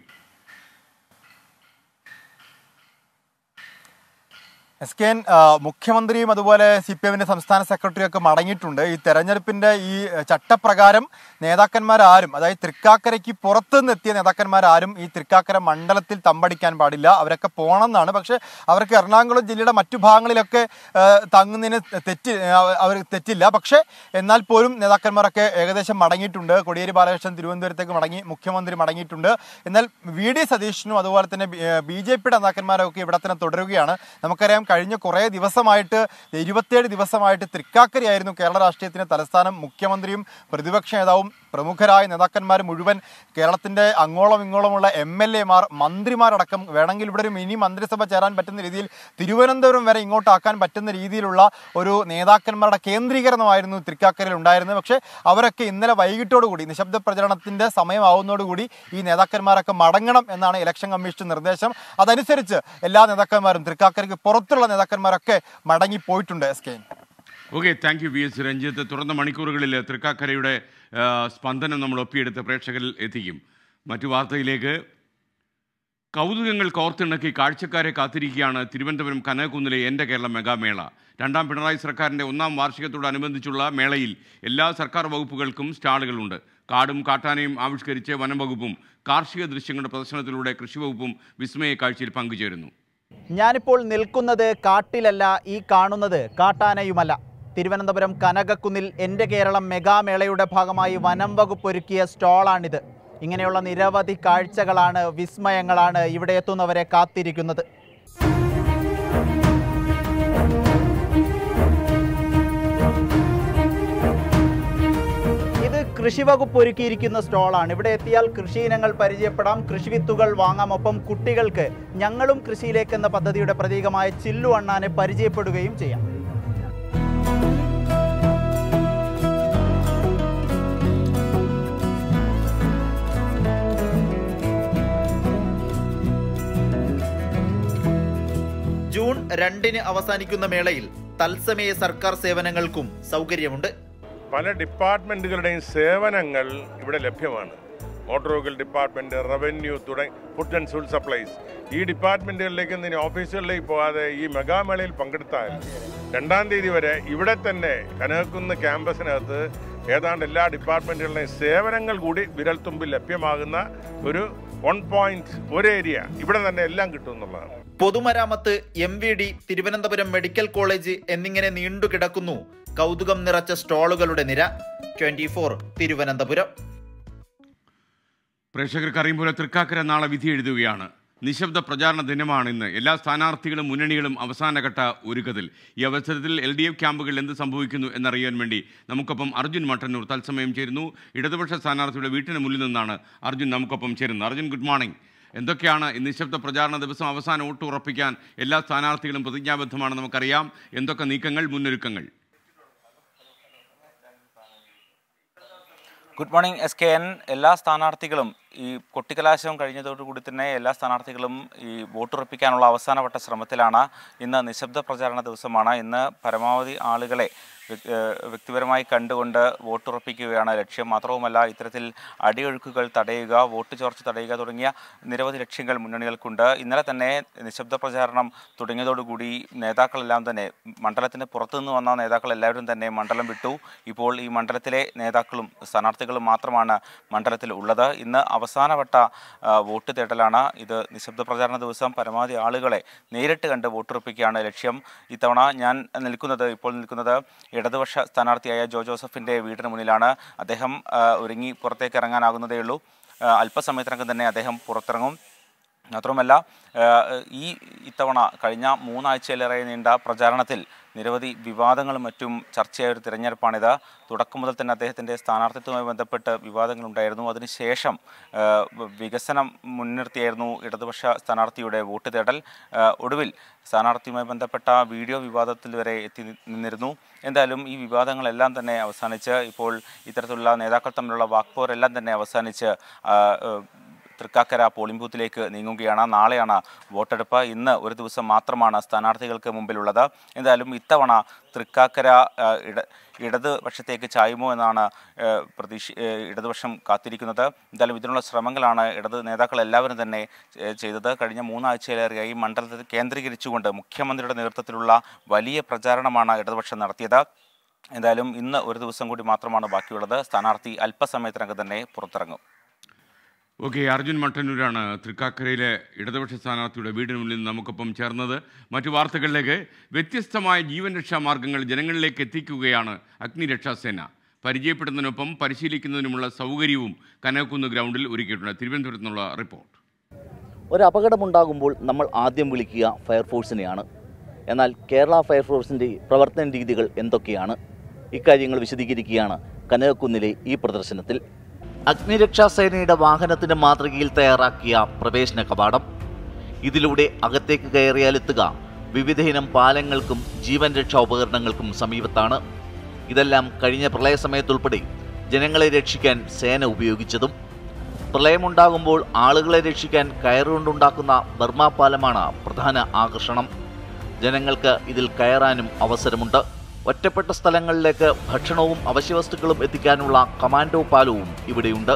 എസ് കെ എൻ ആ, മുഖ്യമന്ത്രിയും അതുപോലെ സി പി എമ്മിന്റെ സംസ്ഥാന സെക്രട്ടറിയും ഒക്കെ മടങ്ങിയിട്ടുണ്ട് ഈ തെരഞ്ഞെടുപ്പിന്റെ ഈ ചട്ടപ്രകാരം നേതാക്കന്മാരാരും അതായത് തൃക്കാക്കരയ്ക്ക് പുറത്തു നിന്ന് എത്തിയ നേതാക്കന്മാരാരും ഈ തൃക്കാക്കര മണ്ഡലത്തിൽ തമ്പടിക്കാൻ പാടില്ല അവരൊക്കെ പോകണമെന്നാണ് പക്ഷേ അവർക്ക് എറണാകുളം ജില്ലയുടെ മറ്റു ഭാഗങ്ങളിലൊക്കെ ആ, തങ്ങുന്നതിന് തെറ്റ് അവർ തെറ്റില്ല പക്ഷേ എന്നാൽ പോലും നേതാക്കന്മാരൊക്കെ ഏകദേശം മടങ്ങിയിട്ടുണ്ട് കോടിയേരി ബാലകൃഷ്ണൻ തിരുവനന്തപുരത്തേക്ക് മടങ്ങി മുഖ്യമന്ത്രി മടങ്ങിയിട്ടുണ്ട് എന്നാൽ വി ഡി സതീഷിനും അതുപോലെ തന്നെ ബി ജെ പിയുടെ നേതാക്കന്മാരൊക്കെ ഇവിടെ തന്നെ തുടരുകയാണ് നമുക്കറിയാം കഴിഞ്ഞ കുറേ ദിവസമായിട്ട് ഇരുപത്തിയേഴ് ദിവസമായിട്ട് തൃക്കാക്കരയായിരുന്നു കേരള രാഷ്ട്രീയത്തിന്റെ തലസ്ഥാനം മുഖ്യമന്ത്രിയും പ്രതിപക്ഷ നേതാവും പ്രമുഖരായ നേതാക്കന്മാർ മുഴുവൻ കേരളത്തിന്റെ അങ്ങോളം ഇങ്ങോളമുള്ള എം എൽ എമാർ മന്ത്രിമാരടക്കം വേണമെങ്കിൽ ഇവിടെ ഒരു മിനി മന്ത്രിസഭ ചേരാൻ പറ്റുന്ന രീതിയിൽ തിരുവനന്തപുരം വരെ ഇങ്ങോട്ടാക്കാൻ പറ്റുന്ന രീതിയിലുള്ള ഒരു നേതാക്കന്മാരുടെ കേന്ദ്രീകരണമായിരുന്നു തൃക്കാക്കരയിൽ ഉണ്ടായിരുന്നത് പക്ഷേ അവരൊക്കെ ഇന്നലെ വൈകിട്ടോടുകൂടി നിശബ്ദ പ്രചരണത്തിന്റെ സമയമാവുന്നതോടുകൂടി ഈ നേതാക്കന്മാരൊക്കെ മടങ്ങണം എന്നാണ് ഇലക്ഷൻ കമ്മീഷൻ നിർദ്ദേശം അതനുസരിച്ച് എല്ലാ നേതാക്കന്മാരും തൃക്കാക്കരയ്ക്ക് പുറത്തുള്ള നേതാക്കന്മാരൊക്കെ മടങ്ങിപ്പോയിട്ടുണ്ട് S K
okay thank you V S Ranjith തുടർന്ന മണിക്കൂറുകളിൽ തൃക്കാക്കരയുടെ ആ, സ്പന്ദനം നമ്മൾ ഒപ്പിയെടുത്ത് പ്രേക്ഷകരിൽ എത്തിക്കും മറ്റു വാർത്തയിലേക്ക് കൗതുകങ്ങൾ കോർത്തിണക്കി കാഴ്ചക്കാരെ കാത്തിരിക്കുകയാണ് തിരുവനന്തപുരം കനകക്കുന്നിലെ എൻ്റെ കേരളം മെഗാമേള രണ്ടാം പിണറായി സർക്കാരിൻ്റെ ഒന്നാം വാർഷികത്തോടനുബന്ധിച്ചുള്ള മേളയിൽ എല്ലാ സർക്കാർ വകുപ്പുകൾക്കും സ്റ്റാളുകളുണ്ട് കാടും കാട്ടാനയും ആവിഷ്കരിച്ച് വനം വകുപ്പും കാർഷിക ദൃശ്യങ്ങളുടെ പ്രദർശനത്തിലൂടെ കൃഷി വകുപ്പും വിസ്മയ കാഴ്ചയിൽ പങ്കുചേരുന്നു
ഞാനിപ്പോൾ നിൽക്കുന്നത് കാട്ടിലല്ല ഈ കാണുന്നത് കാട്ടാനയുമല്ല തിരുവനന്തപുരം കനകക്കുന്നിൽ എൻ്റെ കേരളം മെഗാമേളയുടെ ഭാഗമായി വനം വകുപ്പ് ഒരുക്കിയ സ്റ്റാളാണിത് ഇങ്ങനെയുള്ള നിരവധി കാഴ്ചകളാണ് വിസ്മയങ്ങളാണ് ഇവിടെ എത്തുന്നവരെ കാത്തിരിക്കുന്നത് ഇത് കൃഷി വകുപ്പ് ഒരുക്കിയിരിക്കുന്ന സ്റ്റോളാണ് ഇവിടെ എത്തിയാൽ കൃഷി ഇനങ്ങൾ പരിചയപ്പെടാം കൃഷിവിത്തുകൾ വാങ്ങാം ഒപ്പം കുട്ടികൾക്ക് ഞങ്ങളും കൃഷിയിലേക്ക് എന്ന പദ്ധതിയുടെ പ്രതീകമായ ചില്ലു അണ്ണാനെ പരിചയപ്പെടുകയും ചെയ്യാം ജൂൺ രണ്ടിന് അവസാനിക്കുന്ന മേളയിൽ തത്സമയ സർക്കാർ സേവനങ്ങൾക്കും സൗകര്യമുണ്ട്
പല ഡിപ്പാർട്ട്മെൻറ്റുകളുടെയും സേവനങ്ങൾ ഇവിടെ ലഭ്യമാണ് മോട്ടോർ വെഹിക്കിൾ ഡിപ്പാർട്ട്മെൻറ്റ് റവന്യൂ തുടങ്ങി ഫുഡ് ആൻഡ് സിവിൽ സപ്ലൈസ് ഈ ഡിപ്പാർട്ട്മെൻറ്റുകളിലേക്ക് ഇനി ഓഫീസുകളിലേക്ക് പോകാതെ ഈ മെഗാമേളയിൽ പങ്കെടുത്താൽ രണ്ടാം തീയതി വരെ ഇവിടെ തന്നെ കനകക്കുന്ന് ക്യാമ്പസിനകത്ത് ഏതാണ്ട് എല്ലാ ഡിപ്പാർട്ട്മെൻറ്റുകളുടെയും സേവനങ്ങൾ കൂടി വിരൽത്തുമ്പിൽ ലഭ്യമാകുന്ന ഒരു വൺ പോയിന്റ് ഒരു ഏരിയ ഇവിടെ തന്നെ എല്ലാം കിട്ടും എന്നുള്ളതാണ്
പൊതുമരാമത്ത് M V D Thiruvananthapuram medical college എന്നിങ്ങനെ നീണ്ടുകിടക്കുന്നു കൗതുകം നിറച്ച സ്റ്റോളുകളുടെ നിര ട്വന്റി ഫോർ തിരുവനന്തപുരം
പ്രേക്ഷകർക്ക് അറിയുമ്പോൾ തൃക്കാക്കര നാളെ വിധി എഴുതുകയാണ് നിശബ്ദ പ്രചാരണ ദിനമാണ് ഇന്ന് എല്ലാ സ്ഥാനാർത്ഥികളും മുന്നണികളും അവസാനഘട്ട ഒരുക്കത്തിൽ ഈ അവസരത്തിൽ എൽ ഡി എഫ് ക്യാമ്പുകളിൽ എന്ത് സംഭവിക്കുന്നു എന്നറിയാൻ വേണ്ടി നമുക്കൊപ്പം അർജുൻ മട്ടന്നൂർ തത്സമയം ചേരുന്നു ഇടതുപക്ഷ സ്ഥാനാർത്ഥിയുടെ വീട്ടിന് മുന്നിൽ നിന്നാണ് അർജുൻ നമുക്കൊപ്പം ചേരുന്നത് അർജുൻ ഗുഡ് മോർണിംഗ് എന്തൊക്കെയാണ് ഈ നിശബ്ദ പ്രചാരണ ദിവസം അവസാനം വോട്ട് ഉറപ്പിക്കാൻ എല്ലാ സ്ഥാനാർത്ഥികളും പ്രതിജ്ഞാബദ്ധമാണ് നമുക്കറിയാം എന്തൊക്കെ നീക്കങ്ങൾ മുന്നൊരുക്കങ്ങൾ
good morning S K N എല്ലാ സ്ഥാനാർത്ഥികളും ഈ കൊട്ടിക്കലാശം കഴിഞ്ഞതോടുകൂടി തന്നെ എല്ലാ സ്ഥാനാർത്ഥികളും ഈ വോട്ടുറപ്പിക്കാനുള്ള അവസാനവട്ട ശ്രമത്തിലാണ് ഇന്ന് നിശബ്ദ പ്രചാരണ ദിവസമാണ് ഇന്ന് പരമാവധി ആളുകളെ വ്യ- ഏഹ് വ്യക്തിപരമായി കണ്ടുകൊണ്ട് വോട്ടുറപ്പിക്കുകയാണ് ലക്ഷ്യം മാത്രവുമല്ല ഇത്തരത്തിൽ അടിയൊഴുക്കുകൾ തടയുക വോട്ട് ചോർച്ച തടയുക തുടങ്ങിയ നിരവധി ലക്ഷ്യങ്ങൾ മുന്നണികൾക്കുണ്ട് ഇന്നലെ തന്നെ നിശബ്ദ പ്രചാരണം തുടങ്ങിയതോടുകൂടി നേതാക്കളെല്ലാം തന്നെ മണ്ഡലത്തിന് പുറത്തുനിന്ന് വന്ന നേതാക്കൾ എല്ലാവരും തന്നെ മണ്ഡലം വിട്ടു ഇപ്പോൾ ഈ മണ്ഡലത്തിലെ നേതാക്കളും സ്ഥാനാർത്ഥികളും മാത്രമാണ് മണ്ഡലത്തിൽ ഉള്ളത് ഇന്ന് അവസാനവട്ട ആ, വോട്ട് തേടലാണ് ഇത് നിശബ്ദ പ്രചാരണ ദിവസം പരമാവധി ആളുകളെ നേരിട്ട് കണ്ട് വോട്ടുറപ്പിക്കുകയാണ് ലക്ഷ്യം ഇത്തവണ ഞാൻ നിൽക്കുന്നത് ഇപ്പോൾ നിൽക്കുന്നത് ഇടതുപക്ഷ സ്ഥാനാർത്ഥിയായ ജോ ജോസഫിൻ്റെ വീടിന് മുന്നിലാണ് അദ്ദേഹം ആ, ഒരുങ്ങി പുറത്തേക്ക് ഇറങ്ങാനാകുന്നതേ ഉള്ളൂ ആ, അല്പസമയത്തിനകം തന്നെ അദ്ദേഹം പുറത്തിറങ്ങും മാത്രമല്ല ആ, ഈ ഇത്തവണ കഴിഞ്ഞ മൂന്നാഴ്ചയിലേറെ നീണ്ട പ്രചാരണത്തിൽ നിരവധി വിവാദങ്ങളും മറ്റും ചർച്ചയായ ഒരു തിരഞ്ഞെടുപ്പാണിത് തുടക്കം മുതൽ തന്നെ അദ്ദേഹത്തിൻ്റെ സ്ഥാനാർത്ഥിത്വവുമായി ബന്ധപ്പെട്ട് വിവാദങ്ങളുണ്ടായിരുന്നു അതിനുശേഷം ആ, വികസനം മുൻനിർത്തിയായിരുന്നു ഇടതുപക്ഷ സ്ഥാനാർത്ഥിയുടെ വോട്ട് തേടൽ ആ, ഒടുവിൽ സ്ഥാനാർത്ഥിയുമായി ബന്ധപ്പെട്ട വീഡിയോ വിവാദത്തിൽ വരെ എത്തി നിന്നിരുന്നു എന്തായാലും ഈ വിവാദങ്ങളെല്ലാം തന്നെ അവസാനിച്ച് ഇപ്പോൾ ഇത്തരത്തിലുള്ള നേതാക്കൾ തമ്മിലുള്ള വാക്പോരെല്ലാം തന്നെ അവസാനിച്ച് ആ, ഏഹ്, തൃക്കാക്കര പോളിംഗ് ബൂത്തിലേക്ക് നീങ്ങുകയാണ് നാളെയാണ് വോട്ടെടുപ്പ് ഇന്ന് ഒരു ദിവസം മാത്രമാണ് സ്ഥാനാർത്ഥികൾക്ക് മുമ്പിലുള്ളത് എന്തായാലും ഇത്തവണ തൃക്കാക്കര ആ, ഇട ഇടതുപക്ഷത്തേക്ക് ചായുമോ എന്നാണ് ഏഹ്, പ്രതീക്ഷ ഏഹ്, ഇടതുപക്ഷം കാത്തിരിക്കുന്നത് എന്തായാലും ഇതിനുള്ള ശ്രമങ്ങളാണ് ഇടത് നേതാക്കൾ എല്ലാവരും തന്നെ ഏഹ്, ചെയ്തത് കഴിഞ്ഞ മൂന്നാഴ്ചയിലേറെയായി മണ്ഡലത്തിൽ കേന്ദ്രീകരിച്ചുകൊണ്ട് മുഖ്യമന്ത്രിയുടെ നേതൃത്വത്തിലുള്ള വലിയ പ്രചാരണമാണ് ഇടതുപക്ഷം നടത്തിയത് എന്തായാലും ഇന്ന് ഒരു ദിവസം കൂടി മാത്രമാണ് ബാക്കിയുള്ളത് സ്ഥാനാർത്ഥി അല്പസമയത്തിനകം തന്നെ പുറത്തിറങ്ങും
ഓക്കെ അർജുൻ മട്ടന്നൂരാണ് തൃക്കാക്കരയിലെ ഇടതുപക്ഷ സ്ഥാനാർത്ഥിയുടെ വീടിന് മുന്നിൽ നിന്ന് നമുക്കൊപ്പം ചേർന്നത് മറ്റു വാർത്തകളിലേക്ക് വ്യത്യസ്തമായ ജീവൻ രക്ഷാ മാർഗങ്ങൾ ജനങ്ങളിലേക്ക് എത്തിക്കുകയാണ് അഗ്നിരക്ഷാസേന പരിചയപ്പെടുന്നതിനൊപ്പം പരിശീലിക്കുന്നതിനുമുള്ള സൗകര്യവും കനകക്കുന്ന് ഗ്രൗണ്ടിൽ ഒരുക്കിയിട്ടുണ്ട് തിരുവനന്തപുരത്ത് നിന്നുള്ള റിപ്പോർട്ട്
ഒരു അപകടമുണ്ടാകുമ്പോൾ നമ്മൾ ആദ്യം വിളിക്കുക ഫയർഫോഴ്സിനെയാണ് എന്നാൽ കേരള ഫയർഫോഴ്സിൻ്റെ പ്രവർത്തന രീതികൾ എന്തൊക്കെയാണ് ഇക്കാര്യങ്ങൾ വിശദീകരിക്കുകയാണ് കനകക്കുന്നിലെ ഈ പ്രദർശനത്തിൽ അഗ്നിരക്ഷാസേനയുടെ വാഹനത്തിന് മാതൃകയിൽ തയ്യാറാക്കിയ പ്രവേശന കവാടം ഇതിലൂടെ അകത്തേക്ക് കയറിയാലെത്തുക വിവിധയിനം പാലങ്ങൾക്കും ജീവൻ രക്ഷാ ഉപകരണങ്ങൾക്കും സമീപത്താണ് ഇതെല്ലാം കഴിഞ്ഞ പ്രളയ സമയത്തുൾപ്പെടെ ജനങ്ങളെ രക്ഷിക്കാൻ സേന ഉപയോഗിച്ചതും പ്രളയമുണ്ടാകുമ്പോൾ ആളുകളെ രക്ഷിക്കാൻ കയറുകൊണ്ടുണ്ടാക്കുന്ന ബർമ പാലമാണ് പ്രധാന ആകർഷണം ജനങ്ങൾക്ക് ഇതിൽ കയറാനും അവസരമുണ്ട് ഒറ്റപ്പെട്ട സ്ഥലങ്ങളിലേക്ക് ഭക്ഷണവും അവശ്യവസ്തുക്കളും എത്തിക്കാനുള്ള കമാൻഡോ പാലവും ഇവിടെയുണ്ട്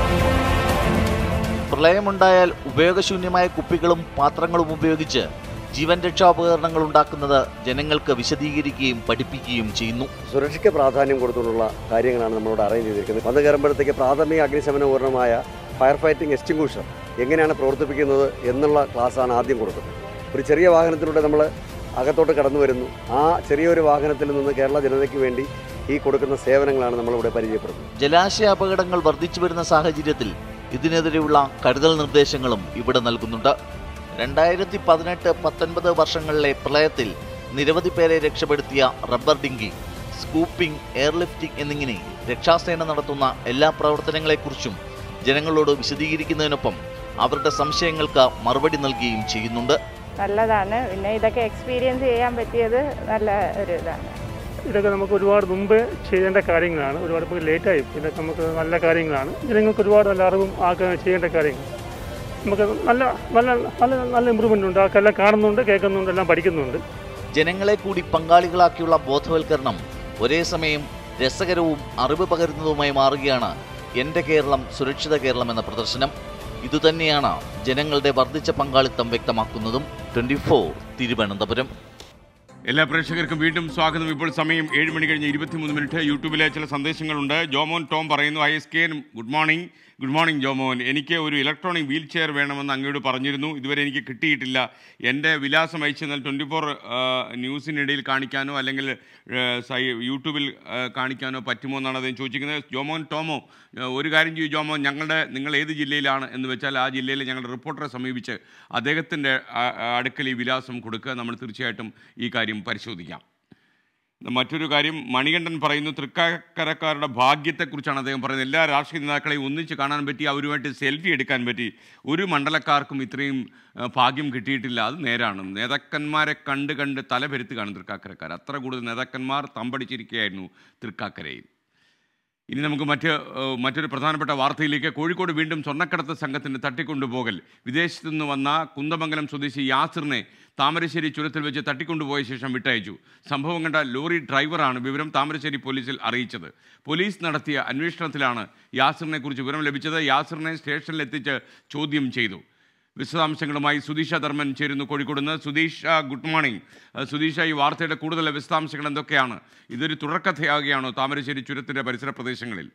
പ്രളയമുണ്ടായാൽ ഉപയോഗശൂന്യമായ കുപ്പികളും പാത്രങ്ങളും ഉപയോഗിച്ച് ജീവൻ രക്ഷാപകരണങ്ങൾ ഉണ്ടാക്കുന്നത് ജനങ്ങൾക്ക് വിശദീകരിക്കുകയും പഠിപ്പിക്കുകയും ചെയ്യുന്നു
സുരക്ഷയ്ക്ക് പ്രാധാന്യം കൊടുത്തുകൊണ്ടുള്ള കാര്യങ്ങളാണ് നമ്മളോട് അറേഞ്ച് ചെയ്തിരിക്കുന്നത് വന്നു കയറുമ്പോഴത്തേക്ക് പ്രാഥമിക അഗ്നിശമന ഉപകരണമായ ഫയർ ഫൈറ്റിംഗ് എക്സ്റ്റിങ്കൂഷർ എങ്ങനെയാണ് പ്രവർത്തിപ്പിക്കുന്നത് എന്നുള്ള ക്ലാസ്സാണ് ആദ്യം കൊടുക്കുന്നത് ഒരു ചെറിയ വാഹനത്തിലൂടെ നമ്മൾ അകത്തോട്ട് കടന്നു വരുന്നു ആ ചെറിയൊരു വാഹനത്തിൽ നിന്ന് കേരള ജനതയ്ക്ക് വേണ്ടി ഈ കൊടുക്കുന്ന സേവനങ്ങളാണ് നമ്മളിവിടെ പരിചയപ്പെടുന്നത്
ജലാശയ അപകടങ്ങൾ വർദ്ധിച്ചു വരുന്ന സാഹചര്യത്തിൽ ഇതിനെതിരെയുള്ള കരുതൽ നിർദ്ദേശങ്ങളും ഇവിടെ നൽകുന്നുണ്ട് രണ്ടായിരത്തി പതിനെട്ട് പത്തൊൻപത് വർഷങ്ങളിലെ പ്രളയത്തിൽ നിരവധി പേരെ രക്ഷപ്പെടുത്തിയ റബ്ബർ ഡിങ്കി സ്കൂപ്പിംഗ് എയർലിഫ്റ്റിംഗ് എന്നിങ്ങനെ രക്ഷാസേന നടത്തുന്ന എല്ലാ പ്രവർത്തനങ്ങളെക്കുറിച്ചും ജനങ്ങളോട് വിശദീകരിക്കുന്നതിനൊപ്പം അവരുടെ സംശയങ്ങൾക്ക് മറുപടി നൽകുകയും ചെയ്യുന്നുണ്ട്
നല്ലതാണ് പിന്നെ ഇതൊക്കെ എക്സ്പീരിയൻസ് ചെയ്യാൻ പറ്റിയത് നല്ല ഒരു ഇതാണ്
ഇതൊക്കെ നമുക്ക് ഒരുപാട് മുമ്പ് ചെയ്യേണ്ട കാര്യങ്ങളാണ് ഒരുപാട് ഇപ്പോൾ ലേറ്റായി ഇതൊക്കെ നമുക്ക് നല്ല കാര്യങ്ങളാണ് ജനങ്ങൾക്ക് ഒരുപാട് നല്ല അറിവും ആക്കാൻ ചെയ്യേണ്ട കാര്യങ്ങൾ നമുക്ക് നല്ല നല്ല നല്ല നല്ല ഇമ്പ്രൂവ്മെൻ്റ് ഉണ്ട് ആൾക്കെല്ലാം കാണുന്നുണ്ട് കേൾക്കുന്നുണ്ട് എല്ലാം പഠിക്കുന്നുണ്ട്
ജനങ്ങളെ കൂടി പങ്കാളികളാക്കിയുള്ള ബോധവൽക്കരണം ഒരേ സമയം രസകരവും അറിവ് പകരുന്നതുമായി മാറുകയാണ് എൻ്റെ കേരളം സുരക്ഷിത കേരളം എന്ന പ്രദർശനം ഇതുതന്നെയാണ് ജനങ്ങളുടെ വർദ്ധിച്ച പങ്കാളിത്തം വ്യക്തമാക്കുന്നതും ട്വന്റി തിരുവനന്തപുരം
എല്ലാ പ്രേക്ഷകർക്കും വീണ്ടും സ്വാഗതം ഇപ്പോൾ സമയം ഏഴ് മണി കഴിഞ്ഞ് ഇരുപത്തിമൂന്ന് മിനിറ്റ് യൂട്യൂബിലെ ചില സന്ദേശങ്ങളുണ്ട് ജോമോൻ ടോം പറയുന്നു I S K good morning good morning Jomon എനിക്ക് ഒരു ഇലക്ട്രോണിക് വീൽ ചെയർ വേണമെന്ന് അങ്ങയോട് പറഞ്ഞിരുന്നു ഇതുവരെ എനിക്ക് കിട്ടിയിട്ടില്ല എൻ്റെ വിലാസം അയച്ചു തന്നാൽ ട്വൻറ്റി ഫോർ ന്യൂസിനിടയിൽ കാണിക്കാനോ അല്ലെങ്കിൽ ആ, സൈ- യൂട്യൂബിൽ ആ, കാണിക്കാനോ പറ്റുമോ എന്നാണ് അദ്ദേഹം ചോദിച്ചിരിക്കുന്നത് ജോമോൻ ടോമോ ആ, ഒരു കാര്യം ചെയ്യും ജോമോൻ ഞങ്ങളുടെ നിങ്ങൾ ഏത് ജില്ലയിലാണ് എന്ന് വെച്ചാൽ ആ ജില്ലയിലെ ഞങ്ങളുടെ റിപ്പോർട്ടറെ സമീപിച്ച് അദ്ദേഹത്തിൻ്റെ ആ- ആ അടുക്കൽ ഈ വിലാസം കൊടുക്കുക നമ്മൾ തീർച്ചയായിട്ടും ഈ കാര്യം പരിശോധിക്കാം മറ്റൊരു കാര്യം മണികണ്ഠൻ പറയുന്നു തൃക്കാക്കരക്കാരുടെ ഭാഗ്യത്തെക്കുറിച്ചാണ് അദ്ദേഹം പറയുന്നത് എല്ലാ രാഷ്ട്രീയ നേതാക്കളെയും ഒന്നിച്ച് കാണാൻ പറ്റി അവരുമായിട്ട് സെൽഫി എടുക്കാൻ പറ്റി ഒരു മണ്ഡലക്കാർക്കും ഇത്രയും ആ, ഭാഗ്യം കിട്ടിയിട്ടില്ല അത് നേരാണ് നേതാക്കന്മാരെ കണ്ട് കണ്ട് തലപെരുത്ത് കാണും തൃക്കാക്കരക്കാർ അത്ര കൂടുതൽ നേതാക്കന്മാർ തമ്പടിച്ചിരിക്കുകയായിരുന്നു തൃക്കാക്കരയിൽ ഇനി നമുക്ക് മറ്റ് ഏഹ്, മറ്റൊരു പ്രധാനപ്പെട്ട വാർത്തയിലേക്ക് കോഴിക്കോട് വീണ്ടും സ്വർണ്ണക്കടത്ത് സംഘത്തിന് തട്ടിക്കൊണ്ടുപോകൽ വിദേശത്തു നിന്ന് വന്ന കുന്തമംഗലം സ്വദേശി യാസിറിനെ താമരശ്ശേരി ചുരത്തിൽ വെച്ച് തട്ടിക്കൊണ്ടുപോയ ശേഷം വിട്ടയച്ചു സംഭവം കണ്ട ലോറി ഡ്രൈവറാണ് വിവരം താമരശ്ശേരി പോലീസിൽ അറിയിച്ചത് പോലീസ് നടത്തിയ അന്വേഷണത്തിലാണ് യാസിറിനെ കുറിച്ച് വിവരം ലഭിച്ചത് യാസിറിനെ സ്റ്റേഷനിൽ എത്തിച്ച് ചോദ്യം ചെയ്തു വിശദാംശങ്ങളുമായി സുധീഷ ധർമ്മൻ ചേരുന്നു കോഴിക്കോട് നിന്ന് സുധീഷ ഗുഡ് മോർണിംഗ് അഹ് സുധീഷ ഈ വാർത്തയുടെ കൂടുതൽ വിശദാംശങ്ങൾ എന്തൊക്കെയാണ് ഇതൊരു തുടർക്കഥയാകുകയാണോ താമരശ്ശേരി ചുരത്തിൻ്റെ പരിസര പ്രദേശങ്ങളിൽ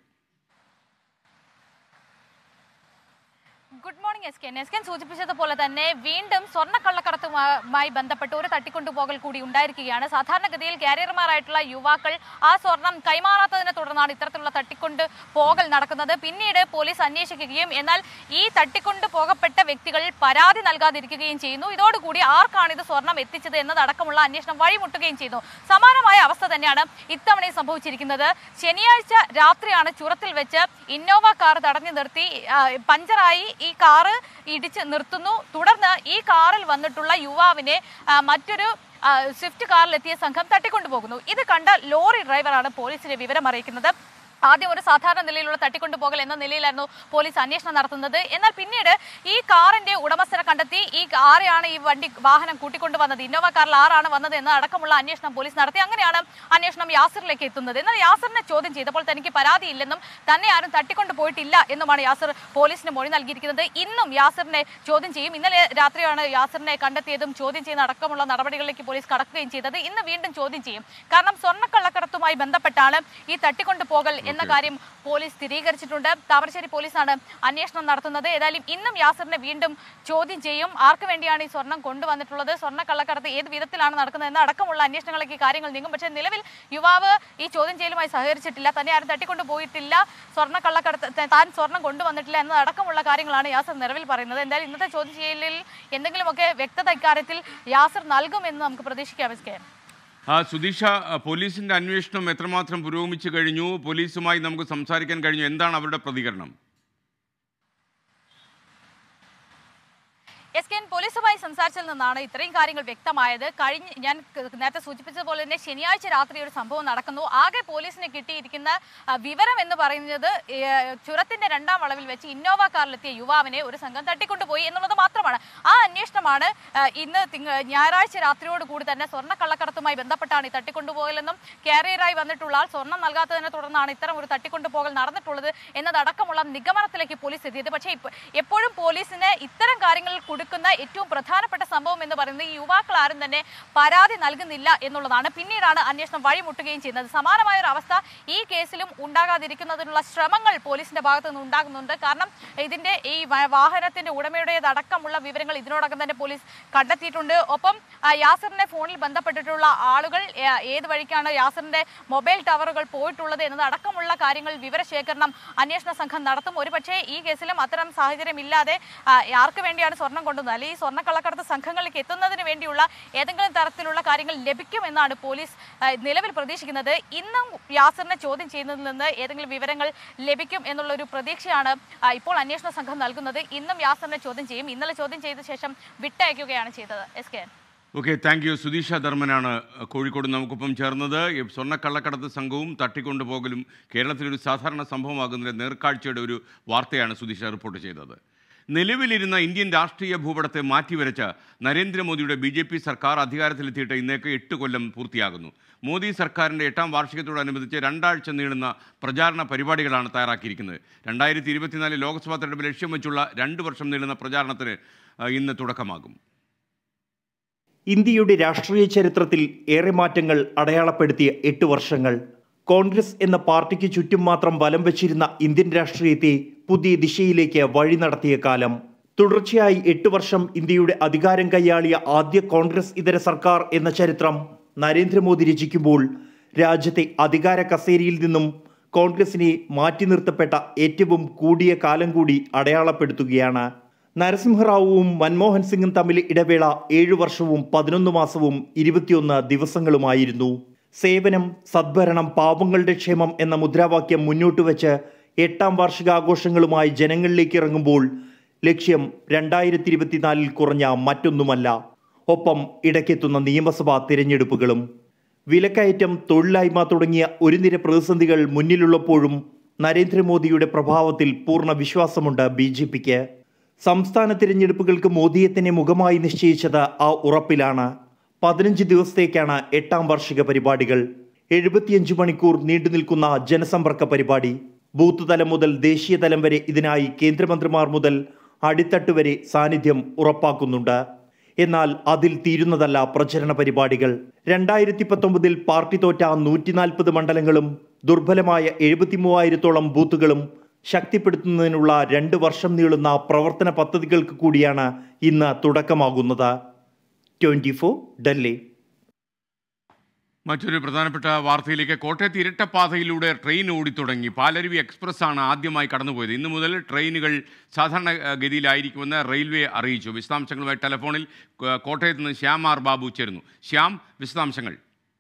good morning S K S K സൂചിപ്പിച്ചതുപോലെ തന്നെ വീണ്ടും സ്വർണ്ണക്കള്ളക്കടത്തുമായി ബന്ധപ്പെട്ട് ഒരു തട്ടിക്കൊണ്ടുപോകൽ കൂടി ഉണ്ടായിരിക്കുകയാണ് സാധാരണഗതിയിൽ കാരിയർമാരായിട്ടുള്ള യുവാക്കൾ ആ സ്വർണം കൈമാറാത്തതിനെ തുടർന്നാണ് ഇത്തരത്തിലുള്ള തട്ടിക്കൊണ്ട് പോകൽ നടക്കുന്നത് പിന്നീട് പോലീസ് അന്വേഷിക്കുകയും എന്നാൽ ഈ തട്ടിക്കൊണ്ട് പോകപ്പെട്ട വ്യക്തികൾ പരാതി നൽകാതിരിക്കുകയും ചെയ്യുന്നു ഇതോടുകൂടി ആർക്കാണ് ഇത് സ്വർണം എത്തിച്ചത് എന്നതടക്കമുള്ള അന്വേഷണം വഴിമുട്ടുകയും ചെയ്യുന്നു സമാനമായ അവസ്ഥ തന്നെയാണ് ഇത്തവണയും സംഭവിച്ചിരിക്കുന്നത് ശനിയാഴ്ച രാത്രിയാണ് ചുരത്തിൽ വെച്ച് ഇന്നോവ കാർ തടഞ്ഞു നിർത്തി ആ, പഞ്ചറായി ഈ കാറ് ഇടിച്ച് നിർത്തുന്നു തുടർന്ന് ഈ കാറിൽ വന്നിട്ടുള്ള യുവാവിനെ ആ, മറ്റൊരു ആ, സ്വിഫ്റ്റ് കാറിലെത്തിയ സംഘം തട്ടിക്കൊണ്ടുപോകുന്നു ഇത് കണ്ട ലോറി ഡ്രൈവറാണ് പോലീസിനെ വിവരം അറിയിക്കുന്നത് ആദ്യം ഒരു സാധാരണ നിലയിലുള്ള തട്ടിക്കൊണ്ടുപോകൽ എന്ന നിലയിലായിരുന്നു പോലീസ് അന്വേഷണം നടത്തുന്നത് എന്നാൽ പിന്നീട് ഈ കാറിന്റെ ഉടമസ്ഥനെ കണ്ടെത്തി ഈ ആരെയാണ് ഈ വണ്ടി വാഹനം കൂട്ടിക്കൊണ്ടുവന്നത് ഇന്നോവ കാറിൽ ആരാണ് വന്നത് എന്ന അടക്കമുള്ള അന്വേഷണം പോലീസ് നടത്തി അങ്ങനെയാണ് അന്വേഷണം യാസറിലേക്ക് എത്തുന്നത് എന്നാൽ യാസറിനെ ചോദ്യം ചെയ്തപ്പോൾ തനിക്ക് പരാതിയില്ലെന്നും തന്നെ ആരും തട്ടിക്കൊണ്ടു പോയിട്ടില്ല എന്നുമാണ് യാസർ പോലീസിന് മൊഴി നൽകിയിരിക്കുന്നത് ഇന്നും യാസറിനെ ചോദ്യം ചെയ്യും ഇന്നലെ രാത്രിയാണ് യാസറിനെ കണ്ടെത്തിയതും ചോദ്യം ചെയ്യുന്ന അടക്കമുള്ള നടപടികളിലേക്ക് പോലീസ് കടക്കുകയും ചെയ്തത് ഇന്ന് വീണ്ടും ചോദ്യം ചെയ്യും കാരണം സ്വർണ്ണക്കള്ളക്കടത്തുമായി ബന്ധപ്പെട്ടാണ് ഈ തട്ടിക്കൊണ്ടുപോകൽ എന്ന കാര്യം പോലീസ് സ്ഥിരീകരിച്ചിട്ടുണ്ട് താമരശ്ശേരി പോലീസാണ് അന്വേഷണം നടത്തുന്നത് ഏതായാലും ഇന്നും യാസറിനെ വീണ്ടും ചോദ്യം ചെയ്യും ആർക്ക് വേണ്ടിയാണ് ഈ സ്വർണം കൊണ്ടുവന്നിട്ടുള്ളത് സ്വർണ്ണക്കള്ളക്കടത്ത് ഏത് വിധത്തിലാണ് നടക്കുന്നത് എന്ന അടക്കമുള്ള അന്വേഷണങ്ങളിലേക്ക് കാര്യങ്ങൾ നീങ്ങും പക്ഷേ നിലവിൽ യുവാവ് ഈ ചോദ്യം ചെയ്യലുമായി സഹകരിച്ചിട്ടില്ല തന്നെ ആരും തട്ടിക്കൊണ്ടു പോയിട്ടില്ല സ്വർണ്ണക്കള്ളക്കടത്ത് താൻ സ്വർണം കൊണ്ടുവന്നിട്ടില്ല എന്നതടക്കമുള്ള കാര്യങ്ങളാണ് യാസർ നിലവിൽ പറയുന്നത് എന്തായാലും ഇന്നത്തെ ചോദ്യം ചെയ്യലിൽ എന്തെങ്കിലുമൊക്കെ വ്യക്തത ഇക്കാര്യത്തിൽ യാസർ നൽകുമെന്ന് നമുക്ക് പ്രതീക്ഷിക്കാം എസ് കെ
ആ സുധീഷ ആ, പോലീസിന്റെ അന്വേഷണം എത്രമാത്രം പുരോഗമിച്ചു കഴിഞ്ഞു പോലീസുമായി നമുക്ക് സംസാരിക്കാൻ കഴിഞ്ഞു എന്താണ് അവരുടെ പ്രതികരണം
എസ് കെ എൻ പോലീസുമായി സംസാരിച്ചതിൽ നിന്നാണ് ഇത്രയും കാര്യങ്ങൾ വ്യക്തമായത് കഴിഞ്ഞ ഞാൻ ക- നേരത്തെ സൂചിപ്പിച്ചതുപോലെ തന്നെ ശനിയാഴ്ച രാത്രി ഒരു സംഭവം നടക്കുന്നു ആകെ പോലീസിന് കിട്ടിയിരിക്കുന്ന ആ, വിവരം എന്ന് പറയുന്നത് ഏ, ചുരത്തിന്റെ രണ്ടാം വളവിൽ വെച്ച് ഇന്നോവ കാറിലെത്തിയ യുവാവിനെ ഒരു സംഘം തട്ടിക്കൊണ്ടുപോയി എന്നുള്ളത് മാത്രമാണ് ആ അന്വേഷണമാണ് ആ, ഇന്ന് തിങ്ക ഞായറാഴ്ച രാത്രിയോട് കൂടി തന്നെ സ്വർണ്ണക്കള്ളക്കടത്തുമായി ബന്ധപ്പെട്ടാണ് ഈ തട്ടിക്കൊണ്ടുപോകലെന്നും കാരിയറായി വന്നിട്ടുള്ള ആൾ സ്വർണം നൽകാത്തതിനെ തുടർന്നാണ് ഇത്തരം ഒരു തട്ടിക്കൊണ്ടുപോകൽ നടന്നിട്ടുള്ളത് എന്നതടക്കമുള്ള നിഗമനത്തിലേക്ക് പോലീസ് എത്തിയത് പക്ഷേ ഇപ്പ- എപ്പോഴും പോലീസിന് ഇത്തരം കാര്യങ്ങളിൽ കുടുങ്ങി കുടുക്കുന്ന ഏറ്റവും പ്രധാനപ്പെട്ട സംഭവം എന്ന് പറയുന്നത് ഈ യുവാക്കൾ ആരും തന്നെ പരാതി നൽകുന്നില്ല എന്നുള്ളതാണ് പിന്നീടാണ് അന്വേഷണം വഴിമുട്ടുകയും ചെയ്യുന്നത് സമാനമായ ഒരു അവസ്ഥ ഈ കേസിലും ഉണ്ടാകാതിരിക്കുന്നതിനുള്ള ശ്രമങ്ങൾ പോലീസിന്റെ ഭാഗത്തു നിന്ന് ഉണ്ടാകുന്നുണ്ട് കാരണം ഇതിന്റെ ഈ വ- വാഹനത്തിന്റെ ഉടമയുടേതടക്കമുള്ള വിവരങ്ങൾ ഇതിനോടകം തന്നെ പോലീസ് കണ്ടെത്തിയിട്ടുണ്ട് ഒപ്പം ആ, യാസറിനെ ഫോണിൽ ബന്ധപ്പെട്ടിട്ടുള്ള ആളുകൾ ഏ, ഏത് വഴിക്കാണ് യാസറിന്റെ മൊബൈൽ ടവറുകൾ പോയിട്ടുള്ളത് എന്നത് അടക്കമുള്ള കാര്യങ്ങൾ വിവരശേഖരണം അന്വേഷണ സംഘം നടത്തും ഒരുപക്ഷേ ഈ കേസിലും അത്തരം സാഹചര്യം ഇല്ലാതെ ആ, ആർക്ക് വേണ്ടിയാണ് സ്വർണം കൊണ്ടുവന്നത് അല്ലെങ്കിൽ ഈ സ്വർണ്ണക്കള്ളക്കടത്ത് സംഘങ്ങളിലേക്ക് എത്തുന്നതിന് വേണ്ടിയുള്ള ഏതെങ്കിലും തരത്തിലുള്ള കാര്യങ്ങൾ ലഭിക്കുമെന്നാണ് പോലീസ് ആ, നിലവിൽ പ്രതീക്ഷിക്കുന്നത് ഇന്നും യാസറിനെ ചോദ്യം ചെയ്യുന്നതിൽ നിന്ന് ഏതെങ്കിലും വിവരങ്ങൾ ലഭിക്കും എന്നുള്ള ഒരു പ്രതീക്ഷയാണ് ആ, ഇപ്പോൾ അന്വേഷണ സംഘം നൽകുന്നത് ഇന്നും യാസറിനെ ചോദ്യം ചെയ്യും ഇന്നലെ ചോദ്യം ചെയ്ത ശേഷം വിട്ടയക്കുകയാണ് ചെയ്തത് S K
okay thank you Sudheesh ധർമ്മനാണ് കോഴിക്കോട് നമുക്കൊപ്പം ചേർന്നത് ഈ സ്വർണ്ണക്കള്ളക്കടത്ത് സംഘവും തട്ടിക്കൊണ്ടുപോകലും കേരളത്തിലൊരു സാധാരണ സംഭവമാകുന്നതിൻ്റെ നേർക്കാഴ്ചയുടെ ഒരു വാർത്തയാണ് സുധീഷ റിപ്പോർട്ട് ചെയ്തത് നിലവിലിരുന്ന ഇന്ത്യൻ രാഷ്ട്രീയ ഭൂപടത്തെ മാറ്റിവരച്ച നരേന്ദ്രമോദിയുടെ ബി ജെ പി സർക്കാർ അധികാരത്തിലെത്തിയിട്ട് ഇന്നേക്ക് എട്ട് കൊല്ലം പൂർത്തിയാകുന്നു മോദി സർക്കാരിൻ്റെ എട്ടാം വാർഷികത്തോടനുബന്ധിച്ച് രണ്ടാഴ്ച നീളുന്ന പ്രചാരണ പരിപാടികളാണ് തയ്യാറാക്കിയിരിക്കുന്നത് രണ്ടായിരത്തി ഇരുപത്തിനാല് ലോക്സഭാ തെരഞ്ഞെടുപ്പ് ലക്ഷ്യം വെച്ചുള്ള രണ്ട് വർഷം നീളുന്ന പ്രചാരണത്തിന് ആ, ഇന്ന് തുടക്കമാകും
ഇന്ത്യയുടെ രാഷ്ട്രീയ ചരിത്രത്തിൽ ഏറെ മാറ്റങ്ങൾ അടയാളപ്പെടുത്തിയ എട്ട് വർഷങ്ങൾ കോൺഗ്രസ് എന്ന പാർട്ടിക്ക് ചുറ്റും മാത്രം വലം വെച്ചിരുന്ന ഇന്ത്യൻ രാഷ്ട്രീയത്തെ പുതിയ ദിശയിലേക്ക് വഴി നടത്തിയ കാലം തുടർച്ചയായി എട്ട് വർഷം ഇന്ത്യയുടെ അധികാരം കൈയാളിയ ആദ്യ കോൺഗ്രസ് ഇതര സർക്കാർ എന്ന ചരിത്രം നരേന്ദ്രമോദി രചിക്കുമ്പോൾ രാജ്യത്തെ അധികാര കസേരയിൽ നിന്നും കോൺഗ്രസിനെ മാറ്റി നിർത്തപ്പെട്ട ഏറ്റവും കൂടിയ കാലം കൂടി അടയാളപ്പെടുത്തുകയാണ് നരസിംഹറാവുവും മൻമോഹൻ സിംഗും തമ്മിൽ ഇടവേള ഏഴു വർഷവും പതിനൊന്ന് മാസവും ഇരുപത്തിയൊന്ന് ദിവസങ്ങളുമായിരുന്നു സേവനം സദ്ഭരണം പാവങ്ങളുടെ ക്ഷേമം എന്ന മുദ്രാവാക്യം മുന്നോട്ട് വെച്ച് എട്ടാം വാർഷികാഘോഷങ്ങളുമായി ജനങ്ങളിലേക്ക് ഇറങ്ങുമ്പോൾ ലക്ഷ്യം രണ്ടായിരത്തി ഇരുപത്തിനാലിൽ കുറഞ്ഞ മറ്റൊന്നുമല്ല ഒപ്പം ഇടയ്ക്കെത്തുന്ന നിയമസഭാ തിരഞ്ഞെടുപ്പുകളും വിലക്കയറ്റം തൊഴിലില്ലായ്മ തുടങ്ങിയ ഒരു നിര പ്രതിസന്ധികൾ മുന്നിലുള്ളപ്പോഴും നരേന്ദ്രമോദിയുടെ പ്രഭാവത്തിൽ പൂർണ്ണ വിശ്വാസമുണ്ട് ബി ജെ പിക്ക് സംസ്ഥാന തിരഞ്ഞെടുപ്പുകൾക്ക് മോദിയെ തന്നെ മുഖമായി നിശ്ചയിച്ചത് ആ ഉറപ്പിലാണ് പതിനഞ്ച് ദിവസത്തേക്കാണ് എട്ടാം വാർഷിക പരിപാടികൾ എഴുപത്തിയഞ്ച് മണിക്കൂർ നീണ്ടു നിൽക്കുന്ന ജനസമ്പർക്ക പരിപാടി ബൂത്ത് തലം മുതൽ ദേശീയ തലം വരെ ഇതിനായി കേന്ദ്രമന്ത്രിമാർ മുതൽ അടിത്തട്ട് വരെ സാന്നിധ്യം ഉറപ്പാക്കുന്നുണ്ട് എന്നാൽ അതിൽ തീരുന്നതല്ല പ്രചരണ പരിപാടികൾ രണ്ടായിരത്തി പത്തൊമ്പതിൽ പാർട്ടി തോറ്റ നൂറ്റി നാൽപ്പത് മണ്ഡലങ്ങളും ദുർബലമായ എഴുപത്തി മൂവായിരത്തോളം ബൂത്തുകളും ശക്തിപ്പെടുത്തുന്നതിനുള്ള രണ്ട് വർഷം നീളുന്ന പ്രവർത്തന പദ്ധതികൾക്ക് കൂടിയാണ് ഇന്ന് തുടക്കമാകുന്നത് ട്വന്റി ഫോർ ഡൽഹി
മറ്റൊരു പ്രധാനപ്പെട്ട വാർത്തയിലേക്ക് കോട്ടയത്ത് ഇരട്ടപ്പാതയിലൂടെ ട്രെയിൻ ഓടിത്തുടങ്ങി പാലരുവി എക്സ്പ്രസ് ആണ് ആദ്യമായി കടന്നുപോയത് ഇന്നു മുതൽ ട്രെയിനുകൾ സാധാരണ ഏഹ്, ഗതിയിലായിരിക്കുമെന്ന് റെയിൽവേ അറിയിച്ചു വിശദാംശങ്ങളുമായി ടെലഫോണിൽ ഏഹ്, കോട്ടയത്ത് നിന്ന് ശ്യാം ആർ ബാബു ചേരുന്നു ശ്യാം വിശദാംശങ്ങൾ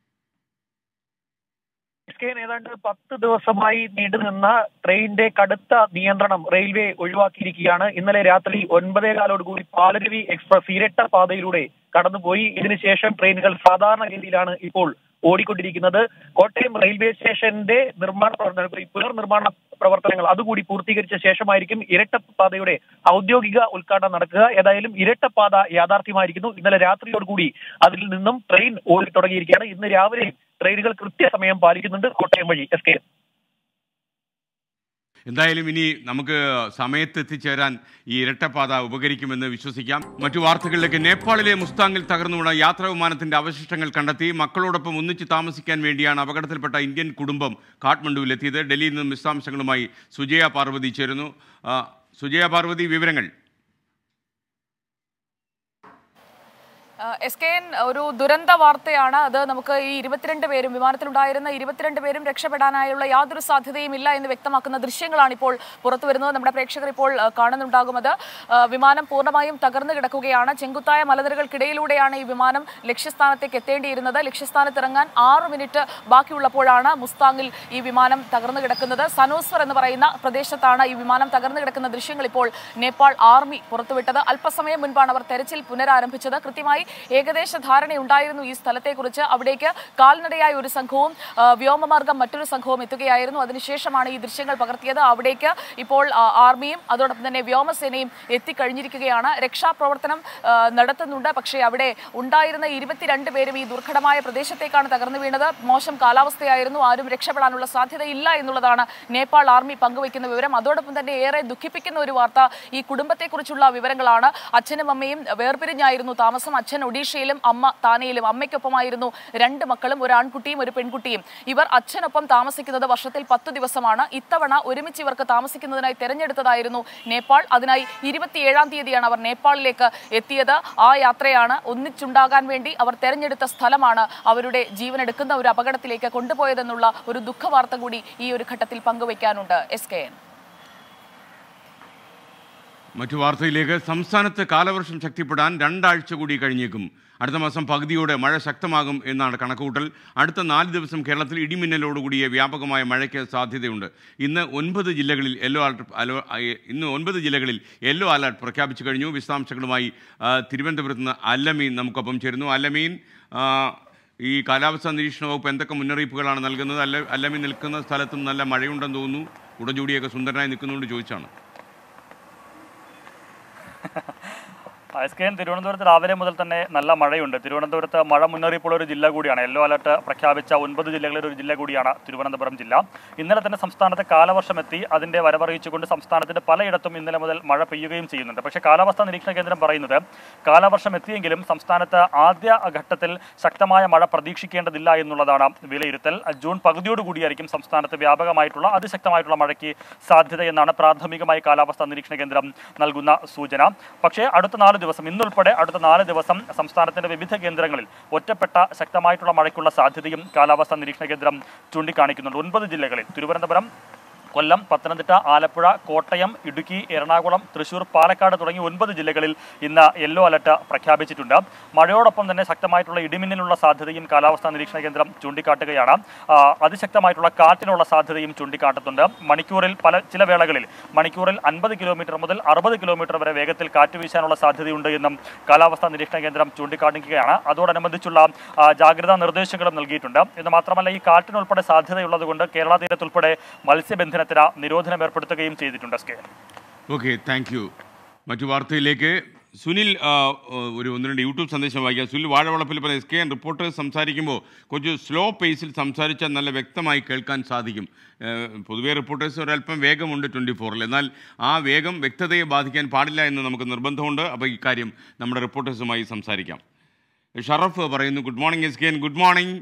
എസ്കെൻ ഏതാണ്ട് പത്ത് ദിവസമായി നീണ്ടുനിന്ന ട്രെയിനിന്റെ കടുത്ത നിയന്ത്രണം റെയിൽവേ ഒഴിവാക്കിയിരിക്കുകയാണ് ഇന്നലെ രാത്രി ഒൻപതേകാലോടുകൂടി പാലരുവി എക്സ്പ്രസ് ഇരട്ട പാതയിലൂടെ കടന്നുപോയി ഇതിനുശേഷം ട്രെയിനുകൾ സാധാരണഗതിയിലാണ് ഇപ്പോൾ ഓടിക്കൊണ്ടിരിക്കുന്നത് കോട്ടയം റെയിൽവേ സ്റ്റേഷന്റെ നിർമ്മാണ പ്രവർത്തനങ്ങൾ ഈ പുനർനിർമ്മാണ പ്രവർത്തനങ്ങൾ അതുകൂടി പൂർത്തീകരിച്ച ശേഷമായിരിക്കും ഇരട്ടപ്പാതയുടെ ഔദ്യോഗിക ഉദ്ഘാടനം നടക്കുക ഏതായാലും ഇരട്ടപ്പാത യാഥാർത്ഥ്യമായിരിക്കുന്നു ഇന്നലെ രാത്രിയോടുകൂടി അതിൽ നിന്നും ട്രെയിൻ ഓടി തുടങ്ങിയിരിക്കുകയാണ് ഇന്ന് രാവിലെ ട്രെയിനുകൾ കൃത്യസമയം പാലിക്കുന്നുണ്ട് കോട്ടയം വഴി എസ് കെ
എന്തായാലും ഇനി നമുക്ക് സമയത്ത് എത്തിച്ചേരാൻ ഈ ഇരട്ടപ്പാത ഉപകരിക്കുമെന്ന് വിശ്വസിക്കാം മറ്റു വാർത്തകളിലേക്ക് നേപ്പാളിലെ മുസ്താങ്ങിൽ തകർന്നു വീണ യാത്രാ വിമാനത്തിന്റെ അവശിഷ്ടങ്ങൾ കണ്ടെത്തി മക്കളോടൊപ്പം ഒന്നിച്ച് താമസിക്കാൻ വേണ്ടിയാണ് അപകടത്തിൽപ്പെട്ട ഇന്ത്യൻ കുടുംബം കാഠ്മണ്ഡുവിലെത്തിയത് ഡൽഹിയിൽ നിന്നും വിശദാംശങ്ങളുമായി സുജയ പാർവതി ചേരുന്നു ആ, സുജയ പാർവതി വിവരങ്ങൾ
എസ് കെ എൻ ഒരു ദുരന്ത വാർത്തയാണ് അത് നമുക്ക് ഈ ഇരുപത്തിരണ്ട് പേരും വിമാനത്തിലുണ്ടായിരുന്ന ഇരുപത്തിരണ്ട് പേരും രക്ഷപ്പെടാനായുള്ള യാതൊരു സാധ്യതയും ഇല്ല എന്ന് വ്യക്തമാക്കുന്ന ദൃശ്യങ്ങളാണ് ഇപ്പോൾ പുറത്തു വരുന്നത് നമ്മുടെ പ്രേക്ഷകർ ഇപ്പോൾ ആ, കാണുന്നുണ്ടാകും അത് ആ, വിമാനം പൂർണ്ണമായും തകർന്നു കിടക്കുകയാണ് ചെങ്കുത്തായ മലനിരകൾക്കിടയിലൂടെയാണ് ഈ വിമാനം ലക്ഷ്യസ്ഥാനത്തേക്ക് എത്തേണ്ടിയിരുന്നത് ലക്ഷ്യസ്ഥാനത്ത് ഇറങ്ങാൻ ആറ് മിനിറ്റ് ബാക്കിയുള്ളപ്പോഴാണ് മുസ്താങ്ങിൽ ഈ വിമാനം തകർന്നു കിടക്കുന്നത് സനോസ്വർ എന്ന് പറയുന്ന പ്രദേശത്താണ് ഈ വിമാനം തകർന്നു കിടക്കുന്ന ദൃശ്യങ്ങൾ ഇപ്പോൾ നേപ്പാൾ ആർമി പുറത്തുവിട്ടത് അല്പസമയം മുൻപാണ് അവർ തെരച്ചിൽ പുനരാരംഭിച്ചത് കൃത്യമായി ഏകദേശ ധാരണയുണ്ടായിരുന്നു ഈ സ്ഥലത്തെക്കുറിച്ച് അവിടേക്ക് കാൽനടയായ ഒരു സംഘവും ആ, വ്യോമമാർഗം മറ്റൊരു സംഘവും എത്തുകയായിരുന്നു അതിനുശേഷമാണ് ഈ ദൃശ്യങ്ങൾ പകർത്തിയത് അവിടേക്ക് ഇപ്പോൾ ആ, ആർമിയും അതോടൊപ്പം തന്നെ വ്യോമസേനയും എത്തിക്കഴിഞ്ഞിരിക്കുകയാണ് രക്ഷാപ്രവർത്തനം ആ, നടത്തുന്നുണ്ട് പക്ഷേ അവിടെ ഉണ്ടായിരുന്ന ഇരുപത്തിരണ്ട് പേരും ഈ ദുർഘടമായ പ്രദേശത്തേക്കാണ് തകർന്നു വീണത് മോശം കാലാവസ്ഥയായിരുന്നു ആരും രക്ഷപ്പെടാനുള്ള സാധ്യതയില്ല എന്നുള്ളതാണ് നേപ്പാൾ ആർമി പങ്കുവയ്ക്കുന്ന വിവരം അതോടൊപ്പം തന്നെ ഏറെ ദുഃഖിപ്പിക്കുന്ന ഒരു വാർത്ത ഈ കുടുംബത്തെക്കുറിച്ചുള്ള വിവരങ്ങളാണ് അച്ഛനും അമ്മയും വേർപിരിഞ്ഞായിരുന്നു താമസം അച്ഛൻ ഒഡീഷയിലും അമ്മ താനെയിലും അമ്മയ്ക്കൊപ്പമായിരുന്നു രണ്ട് മക്കളും ഒരു ആൺകുട്ടിയും ഒരു പെൺകുട്ടിയും ഇവർ അച്ഛനൊപ്പം താമസിക്കുന്നത് വർഷത്തിൽ പത്തു ദിവസമാണ് ഇത്തവണ ഒരുമിച്ച് ഇവർക്ക് താമസിക്കുന്നതിനായി തെരഞ്ഞെടുത്തതായിരുന്നു നേപ്പാൾ അതിനായി ഇരുപത്തിയേഴാം തീയതിയാണ് അവർ നേപ്പാളിലേക്ക് എത്തിയത് ആ യാത്രയാണ് ഒന്നിച്ചുണ്ടാകാൻ വേണ്ടി അവർ തെരഞ്ഞെടുത്ത സ്ഥലമാണ് അവരുടെ ജീവനെടുക്കുന്ന ഒരു അപകടത്തിലേക്ക് കൊണ്ടുപോയതെന്നുള്ള ഒരു ദുഃഖവാർത്ത കൂടി ഈ ഒരു ഘട്ടത്തിൽ പങ്കുവയ്ക്കാനുണ്ട് എസ് കെ എൻ
മറ്റു വാർത്തയിലേക്ക് സംസ്ഥാനത്ത് കാലവർഷം ശക്തിപ്പെടാൻ രണ്ടാഴ്ച കൂടി കഴിഞ്ഞേക്കും അടുത്ത മാസം പകുതിയോടെ മഴ ശക്തമാകും എന്നാണ് കണക്കുകൂട്ടൽ അടുത്ത നാല് ദിവസം കേരളത്തിൽ ഇടിമിന്നലോടുകൂടിയ വ്യാപകമായ മഴയ്ക്ക് സാധ്യതയുണ്ട് ഇന്ന് ഒൻപത് ജില്ലകളിൽ യെല്ലോ അലർട്ട് അലോ ആയ- ഇന്ന് ഒൻപത് ജില്ലകളിൽ യെല്ലോ അലർട്ട് പ്രഖ്യാപിച്ചു കഴിഞ്ഞു വിശദാംശങ്ങളുമായി ആ, തിരുവനന്തപുരത്ത് നിന്ന് അല്ലമീൻ നമുക്കൊപ്പം ചേരുന്നു അല്ലമീൻ ആ, ഈ കാലാവസ്ഥാ നിരീക്ഷണ വകുപ്പ് എന്തൊക്കെ മുന്നറിയിപ്പുകളാണ് നൽകുന്നത് അല്ല അല്ലമീൻ നിൽക്കുന്ന സ്ഥലത്തും നല്ല മഴയുണ്ടെന്ന് തോന്നുന്നു ഉടചൂടിയൊക്കെ സുന്ദരനായി നിൽക്കുന്നതുകൊണ്ട് ചോദിച്ചാണ്
എസ് കെ എൻ തിരുവനന്തപുരത്ത് രാവിലെ മുതൽ തന്നെ നല്ല മഴയുണ്ട് തിരുവനന്തപുരത്ത് മഴ മുന്നറിയിപ്പുള്ള ഒരു ജില്ല കൂടിയാണ് യെല്ലോ അലർട്ട് പ്രഖ്യാപിച്ച ഒൻപത് ജില്ലകളിൽ ഒരു ജില്ല കൂടിയാണ് തിരുവനന്തപുരം ജില്ല ഇന്നലെ തന്നെ സംസ്ഥാനത്ത് കാലവർഷം എത്തി അതിന്റെ വരവറിയിച്ചുകൊണ്ട് സംസ്ഥാനത്തിന്റെ പലയിടത്തും ഇന്നലെ മുതൽ മഴ പെയ്യുകയും ചെയ്യുന്നുണ്ട് പക്ഷേ കാലാവസ്ഥാ നിരീക്ഷണ കേന്ദ്രം പറയുന്നത് കാലവർഷം എത്തിയെങ്കിലും സംസ്ഥാനത്ത് ആദ്യ ഘട്ടത്തിൽ ശക്തമായ മഴ പ്രതീക്ഷിക്കേണ്ടതില്ല എന്നുള്ളതാണ് വിലയിരുത്തൽ ജൂൺ പകുതിയോടുകൂടിയായിരിക്കും സംസ്ഥാനത്ത് വ്യാപകമായിട്ടുള്ള അതിശക്തമായിട്ടുള്ള മഴയ്ക്ക് സാധ്യതയെന്നാണ് പ്രാഥമികമായി കാലാവസ്ഥാ നിരീക്ഷണ കേന്ദ്രം നൽകുന്ന സൂചന പക്ഷേ അടുത്ത നാല് ദിവസം ഇന്നുൾപ്പെടെ അടുത്ത നാല് ദിവസം സംസ്ഥാനത്തിന്റെ വിവിധ കേന്ദ്രങ്ങളിൽ ഒറ്റപ്പെട്ട ശക്തമായിട്ടുള്ള മഴയ്ക്കുള്ള സാധ്യതയും കാലാവസ്ഥാ നിരീക്ഷണ കേന്ദ്രം ചൂണ്ടിക്കാണിക്കുന്നുണ്ട് ഒൻപത് ജില്ലകളിൽ തിരുവനന്തപുരം കൊല്ലം പത്തനംതിട്ട ആലപ്പുഴ കോട്ടയം ഇടുക്കി എറണാകുളം തൃശൂർ പാലക്കാട് തുടങ്ങി ഒൻപത് ജില്ലകളിൽ ഇന്ന് യെല്ലോ അലർട്ട് പ്രഖ്യാപിച്ചിട്ടുണ്ട് മഴയോടൊപ്പം തന്നെ ശക്തമായിട്ടുള്ള ഇടിമിന്നലുള്ള സാധ്യതയും കാലാവസ്ഥാ നിരീക്ഷണ കേന്ദ്രം ചൂണ്ടിക്കാട്ടുകയാണ് ആ, അതിശക്തമായിട്ടുള്ള കാറ്റിനുള്ള സാധ്യതയും ചൂണ്ടിക്കാട്ടുന്നുണ്ട് മണിക്കൂറിൽ പല ചില വേളകളിൽ മണിക്കൂറിൽ അൻപത് കിലോമീറ്റർ മുതൽ അറുപത് കിലോമീറ്റർ വരെ വേഗത്തിൽ കാറ്റ് വീശാനുള്ള സാധ്യതയുണ്ട് എന്നും കാലാവസ്ഥാ നിരീക്ഷണ കേന്ദ്രം ചൂണ്ടിക്കാണിക്കുകയാണ് അതോടനുബന്ധിച്ചുള്ള ആ, ജാഗ്രതാ നിർദ്ദേശങ്ങളും നൽകിയിട്ടുണ്ട് എന്ന് മാത്രമല്ല ഈ കാറ്റിനുൾപ്പെടെ സാധ്യതയുള്ളതുകൊണ്ട് കേരള തീരത്തുൾപ്പെടെ മത്സ്യബന്ധനത്തിന് നിരോധനം ഏർപ്പെടുത്തുകയും ചെയ്തിട്ടുണ്ട് S K
okay thank you മറ്റു വാർത്തയിലേക്ക് സുനിൽ ആ, ഒരു ഒന്ന് രണ്ട് യൂട്യൂബ് സന്ദേശം വായിക്കാം സുനിൽ വാഴവളപ്പിൽ പറഞ്ഞ എസ് കെ എൻ റിപ്പോർട്ടേഴ്സ് സംസാരിക്കുമ്പോൾ കുറച്ച് സ്ലോ പേസിൽ സംസാരിച്ചാൽ നല്ല വ്യക്തമായി കേൾക്കാൻ സാധിക്കും ഏഹ്, പൊതുവേ റിപ്പോർട്ടേഴ്സ് ഒരല്പം വേഗമുണ്ട് ട്വൻറ്റി ഫോറിൽ എന്നാൽ ആ വേഗം വ്യക്തതയെ ബാധിക്കാൻ പാടില്ല എന്ന് നമുക്ക് നിർബന്ധമുണ്ട് അപ്പോൾ ഇക്കാര്യം നമ്മുടെ റിപ്പോർട്ടേഴ്സുമായി സംസാരിക്കാം ഷറഫ് പറയുന്നു good morning S K N good morning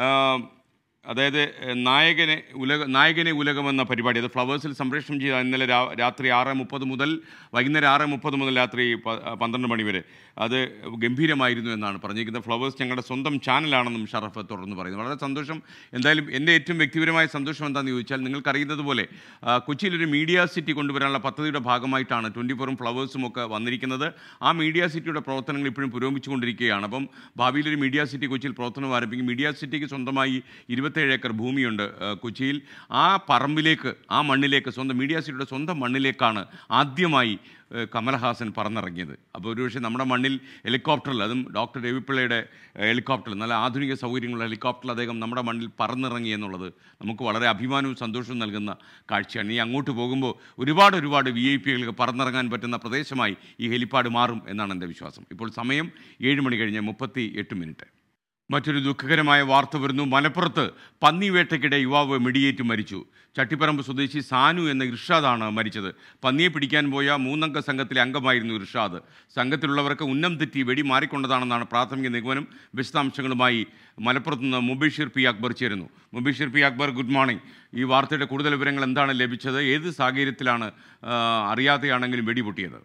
അതായത് ഏഹ്, നായകനെ ഉലക നായകനെ ഉലകം എന്ന പരിപാടി അത് ഫ്ലവേഴ്സിൽ സംപ്രേഷണം ചെയ്ത ഇന്നലെ രാ- രാത്രി ആറ് മുപ്പത് മുതൽ വൈകുന്നേരം ആറ് മുപ്പത് മുതൽ രാത്രി പ- പന്ത്രണ്ട് മണി വരെ അത് ഗംഭീരമായിരുന്നു എന്നാണ് പറഞ്ഞിരിക്കുന്നത് ഫ്ലവേഴ്സ് ഞങ്ങളുടെ സ്വന്തം ചാനലാണെന്നും ഷറഫ് തുടർന്ന് പറയുന്നു വളരെ സന്തോഷം എന്തായാലും എൻ്റെ ഏറ്റവും വ്യക്തിപരമായ സന്തോഷം എന്താണെന്ന് ചോദിച്ചാൽ നിങ്ങൾക്കറിയുന്നത് പോലെ ആ, കൊച്ചിയിലൊരു മീഡിയ സിറ്റി കൊണ്ടുവരാനുള്ള പദ്ധതിയുടെ ഭാഗമായിട്ടാണ് ട്വൻറ്റി ഫോറും ഫ്ലവേഴ്സും ഒക്കെ വന്നിരിക്കുന്നത് ആ മീഡിയ സിറ്റിയുടെ പ്രവർത്തനങ്ങൾ ഇപ്പോഴും പുരോഗമിച്ചുകൊണ്ടിരിക്കുകയാണ് അപ്പം ഭാവിയിൽ ഒരു മീഡിയ സിറ്റി കൊച്ചിയിൽ പ്രവർത്തനം ആരംഭിക്കും മീഡിയ സിറ്റിക്ക് സ്വന്തമായി ഇരുപത്തേഴ് ഏക്കർ ഭൂമിയുണ്ട് ആ, കൊച്ചിയിൽ ആ പറമ്പിലേക്ക് ആ മണ്ണിലേക്ക് സ്വന്തം മീഡിയ സിറ്റിയുടെ സ്വന്തം മണ്ണിലേക്കാണ് ആദ്യമായി ഏഹ്, കമലഹാസൻ പറന്നിറങ്ങിയത് അപ്പോൾ ഒരുപക്ഷെ നമ്മുടെ മണ്ണിൽ ഹെലികോപ്റ്ററിൽ അതും ഡോക്ടർ രവിപ്പിള്ളയുടെ ഏഹ്, ഹെലികോപ്റ്ററിൽ നല്ല ആധുനിക സൗകര്യങ്ങളുള്ള ഹെലികോപ്റ്ററിൽ അദ്ദേഹം നമ്മുടെ മണ്ണിൽ പറന്നിറങ്ങി എന്നുള്ളത് നമുക്ക് വളരെ അഭിമാനവും സന്തോഷവും നൽകുന്ന കാഴ്ചയാണ് ഈ അങ്ങോട്ട് പോകുമ്പോൾ ഒരുപാട് ഒരുപാട് വി ഐ പികൾക്ക് പറന്നിറങ്ങാൻ പറ്റുന്ന പ്രദേശമായി ഈ ഹെലിപ്പാഡ് മാറും എന്നാണ് എൻ്റെ വിശ്വാസം ഇപ്പോൾ സമയം ഏഴ് മണി കഴിഞ്ഞ് മുപ്പത്തി എട്ട് മിനിറ്റ് മറ്റൊരു ദുഃഖകരമായ വാർത്ത വരുന്നു മലപ്പുറത്ത് പന്നിവേട്ടയ്ക്കിടെ യുവാവ് മെടിയേറ്റ് മരിച്ചു ചട്ടിപ്പറമ്പ് സ്വദേശി സാനു എന്ന ഇർഷാദാണ് മരിച്ചത് പന്നിയെ പിടിക്കാൻ പോയ മൂന്നംഗ സംഘത്തിലെ അംഗമായിരുന്നു ഇർഷാദ് സംഘത്തിലുള്ളവർക്ക് ഉന്നം തെറ്റി വെടി മാറിക്കൊണ്ടതാണെന്നാണ് പ്രാഥമിക നിഗമനം വിശദാംശങ്ങളുമായി മലപ്പുറത്ത് നിന്ന് മുബീഷിർ പി അക്ബർ ചേരുന്നു Mubeeshir P Akbar good morning ഈ വാർത്തയുടെ കൂടുതൽ വിവരങ്ങൾ എന്താണ് ലഭിച്ചത് ഏത് സാഹചര്യത്തിലാണ് ആ, അറിയാതെയാണെങ്കിലും വെടി പൊട്ടിയത്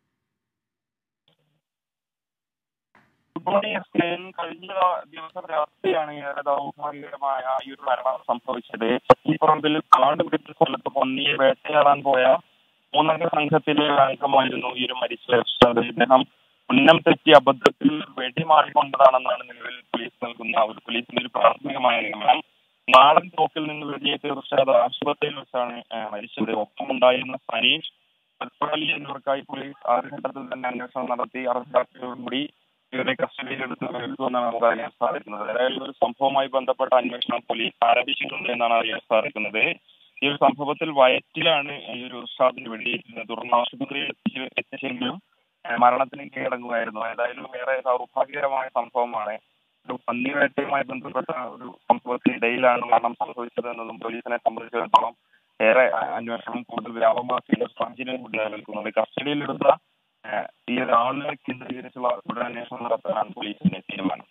ഫുട്ബോളിംഗ് കഴിഞ്ഞ ദിവസം രാത്രിയാണ് ഏറെ ദൗർഭാഗ്യകരമായ ഈ ഒരു മരണം സംഭവിച്ചത് ഈ പറമ്പിൽ കാട് പിടിച്ച സ്ഥലത്ത് പന്നിയെ വേട്ടയാടാൻ പോയ മൂന്നംഗ സംഘത്തിലെ ഒരു അംഗമായിരുന്നു ഈ ഒരു മരിച്ച ഇർഷാദ് ഇദ്ദേഹം ഉന്നം തെറ്റി അബദ്ധത്തിൽ വെടിമാറിക്കൊണ്ടതാണെന്നാണ് നിലവിൽ പോലീസ് നൽകുന്ന ഒരു പോലീസിന്റെ ഒരു പ്രാഥമികമായ നിഗമനം നാടൻ തോക്കിൽ നിന്ന് വെടിയേറ്റ ഇർഷാദ് ആശുപത്രിയിൽ വെച്ചാണ് ആ, മരിച്ചത് ഒപ്പമുണ്ടായിരുന്ന സനീഷ് അൽഫലി എന്നിവർക്കായി പോലീസ് ആദ്യഘട്ടത്തിൽ തന്നെ അന്വേഷണം നടത്തി അറസ്റ്റാക്കിയതോടുകൂടി ഇവരെ കസ്റ്റഡിയിലെടുത്ത് എടുത്തുവെന്നാണ് നമുക്ക് അറിയാൻ സാധിക്കുന്നത് ഏതായാലും ഒരു സംഭവവുമായി ബന്ധപ്പെട്ട അന്വേഷണം പോലീസ് ആരംഭിച്ചിട്ടുണ്ട് എന്നാണ് അറിയാൻ സാധിക്കുന്നത് ഈ ഒരു സംഭവത്തിൽ വയറ്റിലാണ് ഈ ഒരു ഉസ്താദിന് വെടിയേറ്റത് തുടർന്ന് ആശുപത്രിയിൽ എത്തിച്ച് എത്തിച്ചെങ്കിലും ഏഹ് മരണത്തിന് കീഴടങ്ങുമായിരുന്നു ഏതായാലും ഏറെ ദൗർഭാഗ്യകരമായ സംഭവമാണ് ഒരു പന്നിവേട്ടയുമായി ബന്ധപ്പെട്ട ഒരു സംഭവത്തിനിടയിലാണ് മരണം സംഭവിച്ചത് എന്നതും പോലീസിനെ സംബന്ധിച്ചിടത്തോളം ഏറെ അ- അന്വേഷണം കൂടുതൽ വ്യാപകമാക്കിയ സാഹചര്യം കൂടി നിലനിൽക്കുന്നുണ്ട് കസ്റ്റഡിയിലെടുത്ത ഏഹ് ഈ ഒരു ആളിനെ കേന്ദ്രീകരിച്ചുള്ള തുടർ അന്വേഷണം നടത്താനാണ് പോലീസിന്റെ തീരുമാനം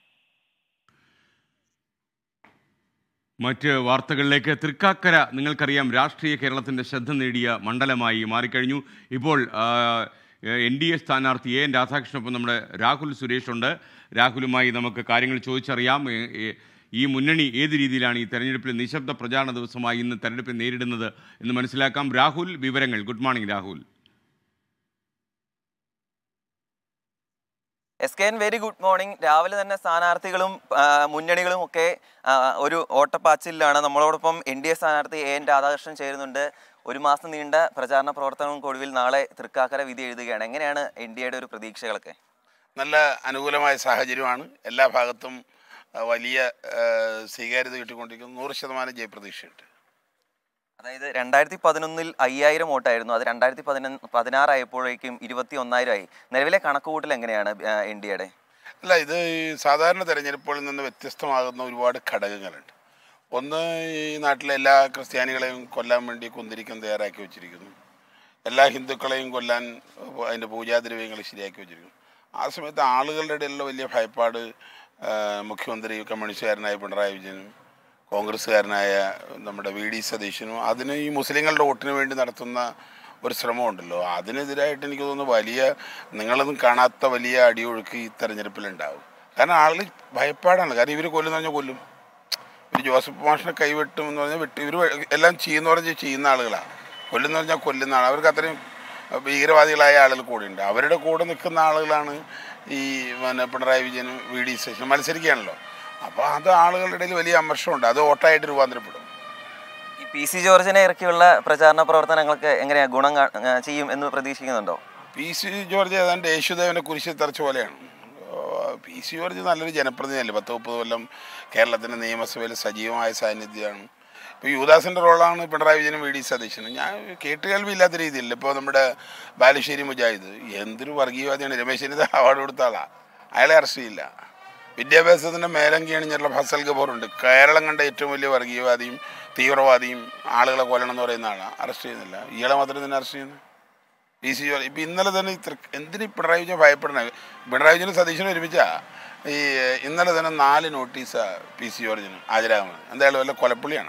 മറ്റ് വാർത്തകളിലേക്ക് തൃക്കാക്കര നിങ്ങൾക്കറിയാം രാഷ്ട്രീയ കേരളത്തിൻ്റെ ശ്രദ്ധ നേടിയ മണ്ഡലമായി മാറിക്കഴിഞ്ഞു ഇപ്പോൾ എൻ ഡി എ സ്ഥാനാർത്ഥി എ എൻ രാധാകൃഷ്ണനൊപ്പം നമ്മുടെ രാഹുൽ സുരേഷ് ഉണ്ട് രാഹുലുമായി നമുക്ക് കാര്യങ്ങൾ ചോദിച്ചറിയാം ഏ, ഏ, ഈ മുന്നണി ഏത് രീതിയിലാണ് ഈ തെരഞ്ഞെടുപ്പിൽ നിശബ്ദ പ്രചാരണ ദിവസമായി ഇന്ന് തെരഞ്ഞെടുപ്പിൽ നേരിടുന്നത് എന്ന് മനസ്സിലാക്കാം രാഹുൽ വിവരങ്ങൾ good morning Rahul
S K N very good morning രാവിലെ തന്നെ സ്ഥാനാർത്ഥികളും ആ, മുന്നണികളും ഒക്കെ ആ, ഒരു ഓട്ടപ്പാച്ചിലാണ് നമ്മളോടൊപ്പം എൻ ഡി എ സ്ഥാനാർത്ഥി എ എൻ രാധാകൃഷ്ണൻ ചേരുന്നുണ്ട് ഒരു മാസം നീണ്ട പ്രചാരണ പ്രവർത്തനങ്ങൾക്കൊടുവിൽ നാളെ തൃക്കാക്കര വിധി എഴുതുകയാണ് എങ്ങനെയാണ് എൻ ഡി എയുടെ ഒരു പ്രതീക്ഷകളൊക്കെ
നല്ല അനുകൂലമായ സാഹചര്യമാണ് എല്ലാ ഭാഗത്തും ആ, വലിയ ആ, സ്വീകാര്യത കിട്ടിക്കൊണ്ടിരിക്കുന്നു നൂറ് ശതമാനം ജയപ്രതീക്ഷയുണ്ട്
അതായത് രണ്ടായിരത്തി പതിനൊന്നിൽ അയ്യായിരം വോട്ടായിരുന്നു അത് രണ്ടായിരത്തി പതിനൊന്ന് പതിനാറായപ്പോഴേക്കും ഇരുപത്തി ഒന്നായിരമായി നിലവിലെ കണക്കുകൂട്ടൽ എങ്ങനെയാണ് എൻ ഡി എയുടെ
അല്ല ഇത് ഈ സാധാരണ തെരഞ്ഞെടുപ്പുകളിൽ നിന്ന് വ്യത്യസ്തമാകുന്ന ഒരുപാട് ഘടകങ്ങളുണ്ട് ഒന്ന് ഈ നാട്ടിലെ എല്ലാ ക്രിസ്ത്യാനികളെയും കൊല്ലാൻ വേണ്ടി കുന്തിരിക്കം തയ്യാറാക്കി വെച്ചിരിക്കുന്നു എല്ലാ ഹിന്ദുക്കളെയും കൊല്ലാൻ അതിൻ്റെ പൂജാദ്രവ്യങ്ങൾ ശരിയാക്കി വെച്ചിരിക്കുന്നു ആ സമയത്ത് ആളുകളുടെ ഇടയിലുള്ള വലിയ ഭയപ്പാട് ആ, മുഖ്യമന്ത്രി കമ്മ്യൂണിസ്റ്റുകാരനായ പിണറായി വിജയനും കോൺഗ്രസ്സുകാരനായ നമ്മുടെ വി ഡി സതീശനും അതിന് ഈ മുസ്ലിങ്ങളുടെ വോട്ടിന് വേണ്ടി നടത്തുന്ന ഒരു ശ്രമമുണ്ടല്ലോ അതിനെതിരായിട്ട് എനിക്ക് തോന്നുന്നു വലിയ നിങ്ങളൊന്നും കാണാത്ത വലിയ അടിയൊഴുക്ക് ഈ തെരഞ്ഞെടുപ്പിലുണ്ടാവും കാരണം ആളുകൾ ഭയപ്പാടാണ് കാരണം ഇവർ കൊല്ലുന്ന പറഞ്ഞാൽ കൊല്ലും ഇവർ ജോസഫ് മാഷിനെ കൈവെട്ടും എന്ന് പറഞ്ഞാൽ വിട്ട് ഇവർ എല്ലാം ചെയ്യുന്ന പറഞ്ഞാൽ ചെയ്യുന്ന ആളുകളാണ് കൊല്ലുന്ന പറഞ്ഞാൽ കൊല്ലുന്ന ആൾ അവർക്ക് അത്രയും ഭീകരവാദികളായ ആളുകൾ കൂടെയുണ്ട് അവരുടെ കൂടെ നിൽക്കുന്ന ആളുകളാണ് ഈ പിന്നെ പിണറായി വിജയനും വി ഡി സതീശനും മത്സരിക്കുകയാണല്ലോ അപ്പോൾ അത് ആളുകളുടെ ഇടയിൽ വലിയ അമർഷമുണ്ട് അത് വോട്ടായിട്ട് രൂപാന്തരപ്പെടും
ഈ പി സി ജോർജിനെ ഇറക്കിയുള്ള പ്രചാരണ പ്രവർത്തനങ്ങൾക്ക് എങ്ങനെയാ ഗുണം കാ- ആ, ചെയ്യും എന്ന് പ്രതീക്ഷിക്കുന്നുണ്ടോ
പി സി ജോർജ് ഏതാണ്ട് യേശുദേവനെ കുരിശിൽ തെറച്ച പോലെയാണ് ഓ, പി സി ജോർജ് നല്ലൊരു ജനപ്രതിനിധിയല്ലേ പത്ത് മുപ്പത് കൊല്ലം കേരളത്തിൻ്റെ നിയമസഭയിൽ സജീവമായ സാന്നിധ്യമാണ് ഇപ്പോൾ യുവദാസിൻ്റെ റോളാണ് പിണറായി വിജയനും വി ഡി സതീശനും ഞാൻ കേട്ടുകേൾവി ഇല്ലാത്ത രീതിയിൽ ഇപ്പോൾ നമ്മുടെ ബാലുശ്ശേരി മുജാഹിദ് എന്തൊരു വർഗീയവാദിയാണ് രമേശ് ചെന്നിത്തല അവാർഡ് കൊടുത്ത ആളാണ് അയാളെ അറസ്റ്റ് ചെയ്യില്ല വിദ്യാഭ്യാസത്തിൻ്റെ മേലങ്കി അണിഞ്ഞിട്ടുള്ള ഫസൽ ഗബൂറുണ്ട് കേരളം കണ്ട ഏറ്റവും വലിയ വർഗീയവാദിയും തീവ്രവാദിയും ആളുകളെ കൊല്ലണം എന്ന് പറയുന്ന ആളാണ് അറസ്റ്റ് ചെയ്യുന്നില്ല ഇയാളെ മാത്രം തന്നെ അറസ്റ്റ് ചെയ്യുന്നത് പി സി ജോർജ് ഇപ്പം ഇന്നലെ തന്നെ ഇത്ര എന്തിന് ഈ പിണറായി വിജയൻ ഭയപ്പെടണേ പിണറായി വിജയനും സതീശനും ഒരുമിച്ചാ ഈ ഇന്നലെ തന്നെ നാല് നോട്ടീസാണ് പി സി ജോർജിന് ഹാജരാകുന്നത് എന്തായാലും വല്ല കൊലപ്പുള്ളിയാണ്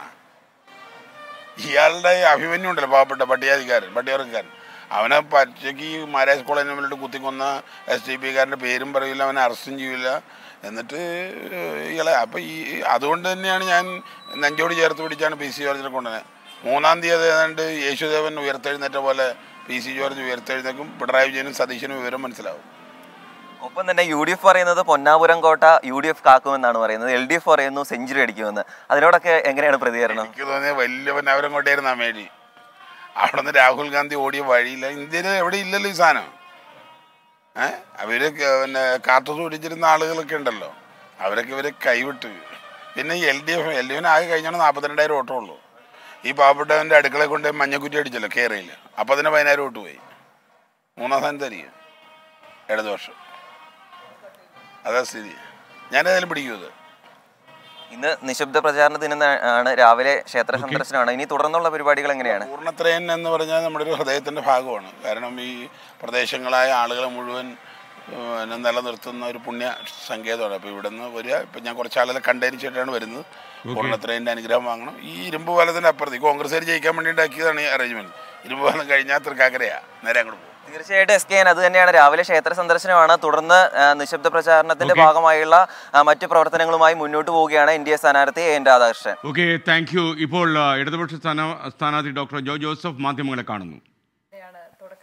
ഇയാളുടെ അഭിമന്യം ഉണ്ടല്ലോ പാവപ്പെട്ട പട്ടികാധികാരൻ പട്ടികവർക്കാരൻ അവനെ പച്ചയ്ക്ക് ഈ മഹാരാജ് കോളേജിന് മുന്നിട്ട് കുത്തിക്കൊന്ന എസ് ഡി പി കാരൻ്റെ പേരും പറയില്ല അവനെ അറസ്റ്റും ചെയ്യില്ല എന്നിട്ട് ഇയാളെ അപ്പം ഈ അതുകൊണ്ട് തന്നെയാണ് ഞാൻ നെഞ്ചോട് ചേർത്ത് പിടിച്ചാണ് പി സി ജോർജിനെ കൊണ്ടുവന്നത് മൂന്നാം തീയതി ഏതാണ്ട് യേശുദേവൻ ഉയർത്തെഴുന്നേറ്റ പോലെ പി സി ജോർജ് ഉയർത്തെഴുന്നേക്കും പിണറായി വിജയനും സതീശനും വിവരം മനസ്സിലാവും
ഒപ്പം തന്നെ യു ഡി എഫ് പറയുന്നത് പൊന്നാപുരം കോട്ട യു ഡി എഫ് കാക്കുമെന്നാണ് പറയുന്നത് എൽ ഡി എഫ് പറയുന്നു സെഞ്ചുറി അടിക്കുമെന്ന് അതിനോടൊക്കെ എങ്ങനെയാണ് പ്രതികരണം
എനിക്ക് തോന്നിയ വലിയ അവരും കൊണ്ടായിരുന്നു ആ മേടി അവിടെ നിന്ന് രാഹുൽ ഗാന്ധി ഓടിയ വഴിയില്ല ഇന്ത്യയിൽ എവിടെ ഇല്ലല്ലോ ഈ സാധനം ഏഹ് അവര് ക- പിന്നെ കാത്തു സൂക്ഷിച്ചിരുന്ന ആളുകളൊക്കെ ഉണ്ടല്ലോ അവരൊക്കെ ഇവരെ കൈവിട്ട് പിന്നെ ഈ L D F L D എഫിന് ആകെ കഴിഞ്ഞാൽ നാൽപ്പത്തിരണ്ടായിരം വോട്ടേ ഉള്ളൂ ഈ പാവപ്പെട്ടവൻ്റെ അടുക്കളയിൽ കൊണ്ട് മഞ്ഞക്കുറ്റി അടിച്ചല്ലോ കേരളയിൽ അപ്പോൾ അതിന് പതിനായിരം വോട്ട് പോയി മൂന്നാം സ്ഥാനത്തായിരിക്കും ഇടതുപക്ഷം അതാ സ്ഥിതി ഞാനേതായാലും പിടിക്കും ഇത്
ഇന്ന് നിശബ്ദ പ്രചാരണ ദിനം ആണ് രാവിലെ ക്ഷേത്ര സന്ദർശനമാണ് ഇനി തുടർന്നുള്ള പരിപാടികൾ എങ്ങനെയാണ്
പൂർണ്ണത്രയൻ എന്ന് പറഞ്ഞാൽ നമ്മുടെ ഒരു ഹൃദയത്തിൻ്റെ ഭാഗമാണ് കാരണം ഈ പ്രദേശങ്ങളായ ആളുകളെ മുഴുവൻ പിന്നെ നിലനിർത്തുന്ന ഒരു പുണ്യ സങ്കേതമാണ് അപ്പോൾ ഇവിടെ നിന്ന് വരിക ഇപ്പം ഞാൻ കുറച്ച് ആളുകളെ കണ്ടതിരിച്ചിട്ടാണ് വരുന്നത് പൂർണ്ണത്രയൻ്റെ അനുഗ്രഹം വാങ്ങണം ഈ ഇരുമ്പ് പാലത്തിൻ്റെ അപ്പുറത്ത് ഈ കോൺഗ്രസ്സുകാർ ജയിക്കാൻ വേണ്ടി ഉണ്ടാക്കിയതാണ് ഈ അറേഞ്ച്മെൻറ്റ് ഇരുമ്പ് പാലം കഴിഞ്ഞാൽ തൃക്കാക്കരയാണ് നേരെ അങ്ങോട്ട് പോകും
തീർച്ചയായിട്ടും എസ് കെ എൻ അത് തന്നെയാണ് രാവിലെ ക്ഷേത്ര സന്ദർശനമാണ് തുടർന്ന് ആ, നിശബ്ദ പ്രചാരണത്തിന്റെ ഭാഗമായുള്ള ആ, മറ്റു പ്രവർത്തനങ്ങളുമായി മുന്നോട്ട് പോവുകയാണ് എൻ ഡി എ സ്ഥാനാർത്ഥി N Radhakrishnan
okay thank you ഇപ്പോൾ ആ, ഇടതുപക്ഷ സ്ഥാന സ്ഥാനാർത്ഥി ഡോക്ടർ ജോ ജോസഫ് മാധ്യമങ്ങളെ കാണുന്നു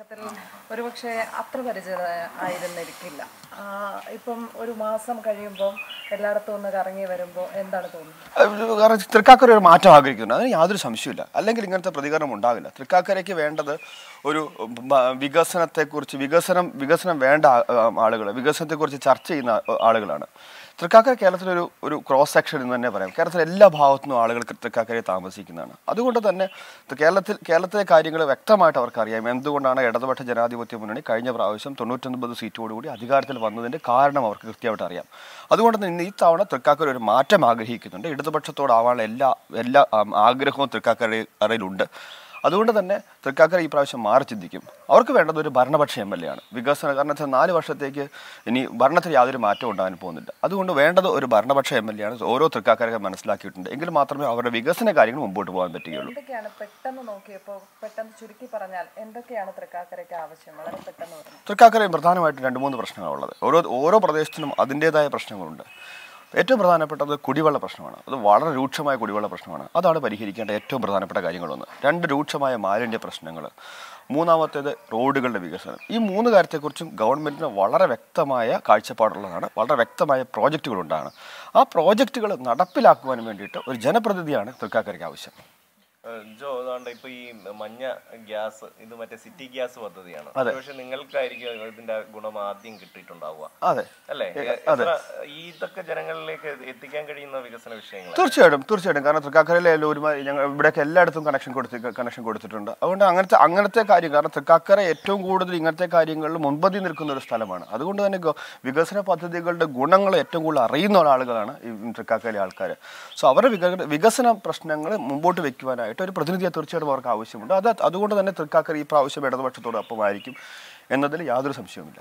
തുടക്കത്തിൽ ഒരുപക്ഷെ അത്ര പരിചിത ആയിരുന്നിരിക്കില്ല ആ, ഇപ്പം ഒരു മാസം കഴിയുമ്പോൾ എല്ലായിടത്തും ഒന്ന് കറങ്ങി വരുമ്പോൾ എന്താണ് തോന്നുന്നത്
അത് കാരണം തൃക്കാക്കര ഒരു മാറ്റം ആഗ്രഹിക്കുന്നുണ്ട് അതിന് യാതൊരു സംശയമില്ല അല്ലെങ്കിൽ ഇങ്ങനത്തെ പ്രതികരണം ഉണ്ടാകില്ല തൃക്കാക്കരയ്ക്ക് വേണ്ടത് ഒരു ബ- വികസനത്തെക്കുറിച്ച് വികസനം വികസനം വേണ്ട ആളുകൾ വികസനത്തെക്കുറിച്ച് ചർച്ച ചെയ്യുന്ന ആ- ആളുകളാണ് തൃക്കാക്കര കേരളത്തിലൊരു ഒരു ക്രോസ് സെക്ഷൻ എന്ന് തന്നെ പറയാം കേരളത്തിലെ എല്ലാ ഭാഗത്തു നിന്നും ആളുകൾ തൃക്കാക്കരയിൽ താമസിക്കുന്നതാണ് അതുകൊണ്ട് തന്നെ ത- കേരളത്തിൽ കേരളത്തിലെ കാര്യങ്ങൾ വ്യക്തമായിട്ട് അവർക്ക് അറിയാം എന്തുകൊണ്ടാണ് ഇടതുപക്ഷ ജനാധിപത്യ മുന്നണി കഴിഞ്ഞ പ്രാവശ്യം തൊണ്ണൂറ്റൊൻപത് സീറ്റോടുകൂടി അധികാരത്തിൽ വന്നതിൻ്റെ കാരണം അവർക്ക് കൃത്യമായിട്ട് അറിയാം അതുകൊണ്ട് തന്നെ ഇന്ന് ഈ തവണ തൃക്കാക്കര ഒരു മാറ്റം ആഗ്രഹിക്കുന്നുണ്ട് ഇടതുപക്ഷത്തോടാവാനുള്ള എല്ലാ എല്ലാ ആം, ആഗ്രഹവും തൃക്കാക്കരയിലുണ്ട് അതുകൊണ്ട് തന്നെ തൃക്കാക്കര ഈ പ്രാവശ്യം മാറി ചിന്തിക്കും അവർക്ക് വേണ്ടത് ഒരു ഭരണപക്ഷ എം എൽ എ ആണ് വികസന കാരണം വെച്ചാൽ നാല് വർഷത്തേക്ക് ഇനി ഭരണത്തിൽ യാതൊരു മാറ്റവും ഉണ്ടാകാൻ പോകുന്നില്ല അതുകൊണ്ട് വേണ്ടത് ഒരു ഭരണപക്ഷ എം എൽ എ ആണ് ഓരോ തൃക്കാക്കരൊക്കെ മനസ്സിലാക്കിയിട്ടുണ്ട് എങ്കിൽ മാത്രമേ അവരുടെ വികസന കാര്യങ്ങൾ മുമ്പോട്ട് പോകാൻ പറ്റുകയുള്ളൂ
എന്തൊക്കെയാണ് പെട്ടെന്ന് നോക്കിയപ്പോൾ പെട്ടെന്ന് ചുരുക്കി പറഞ്ഞാൽ എന്തൊക്കെയാണ് തൃക്കാക്കരയ്ക്ക് ആവശ്യം വളരെ പെട്ടെന്ന് പറഞ്ഞു
തൃക്കാക്കരയിൽ പ്രധാനമായിട്ട് രണ്ട് മൂന്ന് പ്രശ്നങ്ങളുള്ളത് ഓരോ ഓരോ പ്രദേശത്തിനും അതിൻ്റേതായ പ്രശ്നങ്ങളുണ്ട് ഏറ്റവും പ്രധാനപ്പെട്ടത് കുടിവെള്ള പ്രശ്നമാണ് അത് വളരെ രൂക്ഷമായ കുടിവെള്ള പ്രശ്നമാണ് അതാണ് പരിഹരിക്കേണ്ട ഏറ്റവും പ്രധാനപ്പെട്ട കാര്യങ്ങളൊന്ന് രണ്ട് രൂക്ഷമായ മാലിന്യ പ്രശ്നങ്ങൾ മൂന്നാമത്തേത് റോഡുകളുടെ വികസനം ഈ മൂന്ന് കാര്യത്തെക്കുറിച്ചും ഗവൺമെൻറ്റിന് വളരെ വ്യക്തമായ കാഴ്ചപ്പാടുള്ളതാണ് വളരെ വ്യക്തമായ പ്രോജക്റ്റുകളുണ്ടാണ് ആ പ്രോജക്റ്റുകൾ നടപ്പിലാക്കുവാൻ വേണ്ടിയിട്ട് ഒരു ജനപ്രതിനിധിയാണ് തൃക്കാക്കരയ്ക്ക് ആവശ്യം
ഏഹ് ജോ അതാണ്ട് ഇപ്പൊ ഈ മഞ്ഞ ഗ്യാസ് ഇത് മറ്റേ സിറ്റി ഗ്യാസ് പദ്ധതിയാണ്
അതെ.
പക്ഷെ നിങ്ങൾക്കായിരിക്കും ഇതിന്റെ ഗുണം ആദ്യം കിട്ടിയിട്ടുണ്ടാവുക
അതെ.
അല്ലേ
ഏ,
എ-
അതെ.
എത്ര ഈ ഇതൊക്കെ ജനങ്ങളിലേക്ക് എത്തിക്കാൻ കഴിയുന്ന വികസന വിഷയങ്ങൾ
തീർച്ചയായിട്ടും തീർച്ചയായിട്ടും കാരണം തൃക്കാക്കരയിലെ എല്ലാ ഒരുമാതിരി ഞങ്ങൾ ഇവിടെയൊക്കെ എല്ലായിടത്തും കണക്ഷൻ കൊടുത്തി കണക്ഷൻ കൊടുത്തിട്ടുണ്ട് അതുകൊണ്ട് അങ്ങനത്തെ അങ്ങനത്തെ കാര്യം കാരണം തൃക്കാക്കര ഏറ്റവും കൂടുതൽ ഇങ്ങനത്തെ കാര്യങ്ങളിൽ മുൻപന്തി നിൽക്കുന്ന ഒരു സ്ഥലമാണ് അതുകൊണ്ട് തന്നെ ഗ- വികസന പദ്ധതികളുടെ ഗുണങ്ങൾ ഏറ്റവും കൂടുതൽ അറിയുന്ന ആളുകളാണ് ഈ തൃക്കാക്കരയിലെ ആൾക്കാർ സോ അവരുടെ വിക- വികസന പ്രശ്നങ്ങൾ മുമ്പോട്ട് വെക്കുവാനായിട്ട് ഒരു പ്രതിനിധിയെ തീർച്ചയായിട്ടും അവർക്ക് ആവശ്യമുണ്ട് അത് അതുകൊണ്ട് തന്നെ തൃക്കാക്കര ഈ പ്രാവശ്യം ഇടതുപക്ഷത്തോടൊപ്പമായിരിക്കും എന്നതിൽ യാതൊരു സംശയവുമില്ല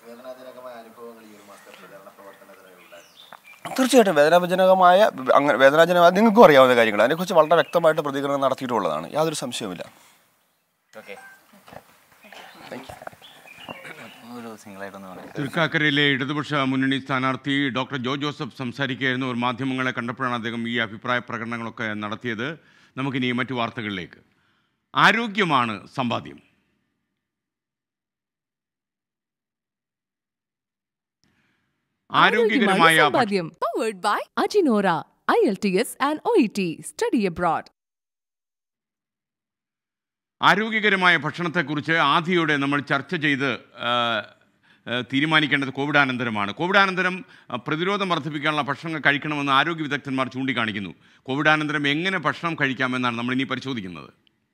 തീർച്ചയായിട്ടും വേദനാജനകമായ അങ്ങനെ വേദനാജനകമായ നിങ്ങൾക്കും അറിയാവുന്ന കാര്യങ്ങൾ അതിനെക്കുറിച്ച് വളരെ വ്യക്തമായിട്ട് പ്രതികരണം നടത്തിയിട്ടുള്ളതാണ് യാതൊരു സംശയവുമില്ല
ഓക്കെ
ഒരു സിംഗിളായിട്ടൊന്ന് പറയാം
തൃക്കാക്കരയിലെ ഇടതുപക്ഷ മുന്നണി സ്ഥാനാർത്ഥി ഡോക്ടർ ജോ ജോസഫ് സംസാരിക്കുകയായിരുന്നു ഒരു മാധ്യമങ്ങളെ കണ്ടപ്പോഴാണ് അദ്ദേഹം ഈ അഭിപ്രായ പ്രകടനങ്ങളൊക്കെ നടത്തിയത് നമുക്കിനി മറ്റു വാർത്തകളിലേക്ക് ആരോഗ്യമാണ് സമ്പാദ്യം ആരോഗ്യകരമായ ഭക്ഷ-
സമ്പാദ്യം powered by Ajinora I L T S and O E T study abroad
ആരോഗ്യകരമായ ഭക്ഷണത്തെക്കുറിച്ച് ആദ്യയോടെ നമ്മൾ ചർച്ച ചെയ്ത് ആ, ആ, തീരുമാനിക്കേണ്ടത് കോവിഡാനന്തരമാണ് കോവിഡാനന്തരം ആ, പ്രതിരോധം വർദ്ധിപ്പിക്കാനുള്ള ഭക്ഷണങ്ങൾ കഴിക്കണമെന്ന് ആരോഗ്യ വിദഗ്ധന്മാർ ചൂണ്ടിക്കാണിക്കുന്നു കോവിഡാനന്തരം എങ്ങനെ ഭക്ഷണം കഴിക്കാമെന്നാണ് നമ്മൾ ഇനി പരിശോധിക്കുന്നത്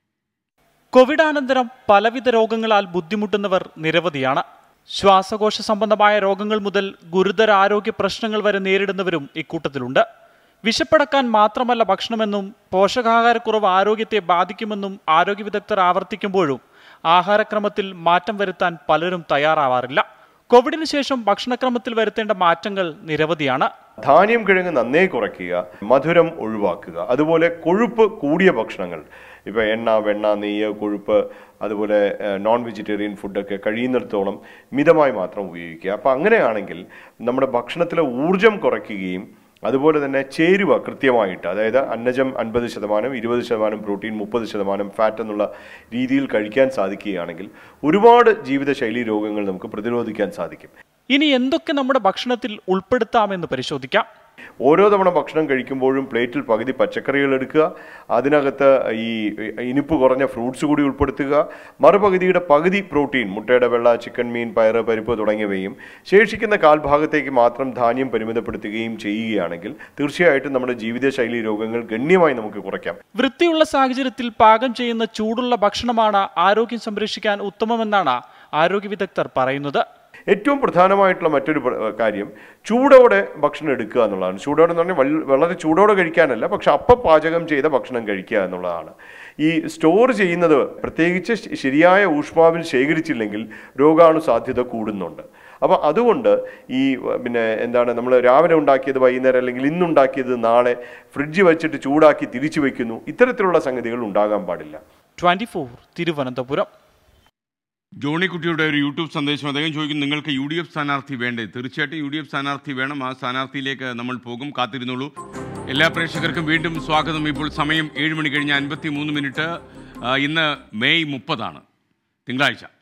കോവിഡാനന്തരം പലവിധ രോഗങ്ങളാൽ ബുദ്ധിമുട്ടുന്നവർ നിരവധിയാണ് ശ്വാസകോശ സംബന്ധമായ രോഗങ്ങൾ മുതൽ ഗുരുതര ആരോഗ്യ പ്രശ്നങ്ങൾ വരെ നേരിടുന്നവരും ഇക്കൂട്ടത്തിലുണ്ട് വിശപ്പടക്കാൻ മാത്രമല്ല ഭക്ഷണമെന്നും പോഷകാഹാരക്കുറവ് ആരോഗ്യത്തെ ബാധിക്കുമെന്നും ആരോഗ്യ വിദഗ്ധർ ആവർത്തിക്കുമ്പോഴും ആഹാരക്രമത്തിൽ മാറ്റം വരുത്താൻ പലരും തയ്യാറാവാറില്ല കോവിഡിന് ശേഷം ഭക്ഷണക്രമത്തിൽ വരുത്തേണ്ട മാറ്റങ്ങൾ നിരവധിയാണ്
ധാന്യം കിഴങ്ങ് നന്നേ കുറയ്ക്കുക മധുരം ഒഴിവാക്കുക അതുപോലെ കൊഴുപ്പ് കൂടിയ ഭക്ഷണങ്ങൾ ഇപ്പോൾ എണ്ണ വെണ്ണ നെയ്യ് കൊഴുപ്പ് അതുപോലെ നോൺ വെജിറ്റേറിയൻ ഫുഡൊക്കെ കഴിയുന്നിടത്തോളം മിതമായി മാത്രം ഉപയോഗിക്കുക അപ്പോൾ അങ്ങനെയാണെങ്കിൽ നമ്മുടെ ഭക്ഷണത്തിലെ ഊർജം കുറയ്ക്കുകയും അതുപോലെ തന്നെ ചേരുവ കൃത്യമായിട്ട് അതായത് അന്നജം അൻപത് ശതമാനം ഇരുപത് ശതമാനം പ്രോട്ടീൻ മുപ്പത് ശതമാനം ഫാറ്റ് എന്നുള്ള രീതിയിൽ കഴിക്കാൻ സാധിക്കുകയാണെങ്കിൽ ഒരുപാട് ജീവിതശൈലി രോഗങ്ങൾ നമുക്ക് പ്രതിരോധിക്കാൻ സാധിക്കും
ഇനി എന്തൊക്കെ നമ്മുടെ ഭക്ഷണത്തിൽ ഉൾപ്പെടുത്താമെന്ന് പരിശോധിക്കാം
ഓരോ തവണ ഭക്ഷണം കഴിക്കുമ്പോഴും പ്ലേറ്റിൽ പകുതി പച്ചക്കറികൾ എടുക്കുക അതിനകത്ത് ഈ ഇനിപ്പ് കുറഞ്ഞ ഫ്രൂട്ട്സ് കൂടി ഉൾപ്പെടുത്തുക മറുപകുതിയുടെ പകുതി പ്രോട്ടീൻ മുട്ടയുടെ വെള്ള ചിക്കൻ മീൻ പയറ് പരിപ്പ് തുടങ്ങിയവയും ശേഷിക്കുന്ന കാൽഭാഗത്തേക്ക് മാത്രം ധാന്യം പരിമിതപ്പെടുത്തുകയും ചെയ്യുകയാണെങ്കിൽ തീർച്ചയായിട്ടും നമ്മുടെ ജീവിതശൈലി രോഗങ്ങൾ ഗണ്യമായി നമുക്ക് കുറയ്ക്കാം
വൃത്തിയുള്ള സാഹചര്യത്തിൽ പാകം ചെയ്യുന്ന ചൂടുള്ള ഭക്ഷണമാണ് ആരോഗ്യം സംരക്ഷിക്കാൻ ഉത്തമമെന്നാണ് ആരോഗ്യ വിദഗ്ധർ പറയുന്നത്
ഏറ്റവും പ്രധാനമായിട്ടുള്ള മറ്റൊരു പ്ര- കാര്യം ചൂടോടെ ഭക്ഷണം എടുക്കുക എന്നുള്ളതാണ് ചൂടോടെ എന്ന് പറഞ്ഞാൽ വൽ- വളരെ ചൂടോടെ കഴിക്കാനല്ല പക്ഷെ അപ്പം പാചകം ചെയ്ത ഭക്ഷണം കഴിക്കുക എന്നുള്ളതാണ് ഈ സ്റ്റോർ ചെയ്യുന്നത് പ്രത്യേകിച്ച് ശ- ശരിയായ ഊഷ്മാവിൽ ശേഖരിച്ചില്ലെങ്കിൽ രോഗാണു സാധ്യത കൂടുന്നുണ്ട് അപ്പോൾ അതുകൊണ്ട് ഈ വ- പിന്നെ എന്താണ് നമ്മൾ രാവിലെ ഉണ്ടാക്കിയത് വൈകുന്നേരം അല്ലെങ്കിൽ ഇന്നുണ്ടാക്കിയത് നാളെ ഫ്രിഡ്ജ് വെച്ചിട്ട് ചൂടാക്കി തിരിച്ചു വയ്ക്കുന്നു ഇത്തരത്തിലുള്ള സംഗതികൾ ഉണ്ടാകാൻ പാടില്ല
ട്വന്റി ഫോർ തിരുവനന്തപുരം
ജോണിക്കുട്ടിയുടെ ഒരു യൂട്യൂബ് സന്ദേശം അദ്ദേഹം ചോദിക്കും നിങ്ങൾക്ക് യു ഡി എഫ് സ്ഥാനാർത്ഥി വേണ്ടേ തീർച്ചയായിട്ടും യു ഡി എഫ് സ്ഥാനാർത്ഥി വേണം ആ സ്ഥാനാർത്ഥിയിലേക്ക് നമ്മൾ പോകും കാത്തിരുന്നുള്ളൂ എല്ലാ പ്രേക്ഷകർക്കും വീണ്ടും സ്വാഗതം ഇപ്പോൾ സമയം ഏഴ് മണി കഴിഞ്ഞ് അൻപത്തി മൂന്ന് മിനിറ്റ് ആ, ഇന്ന് മെയ് മുപ്പതാണ് തിങ്കളാഴ്ച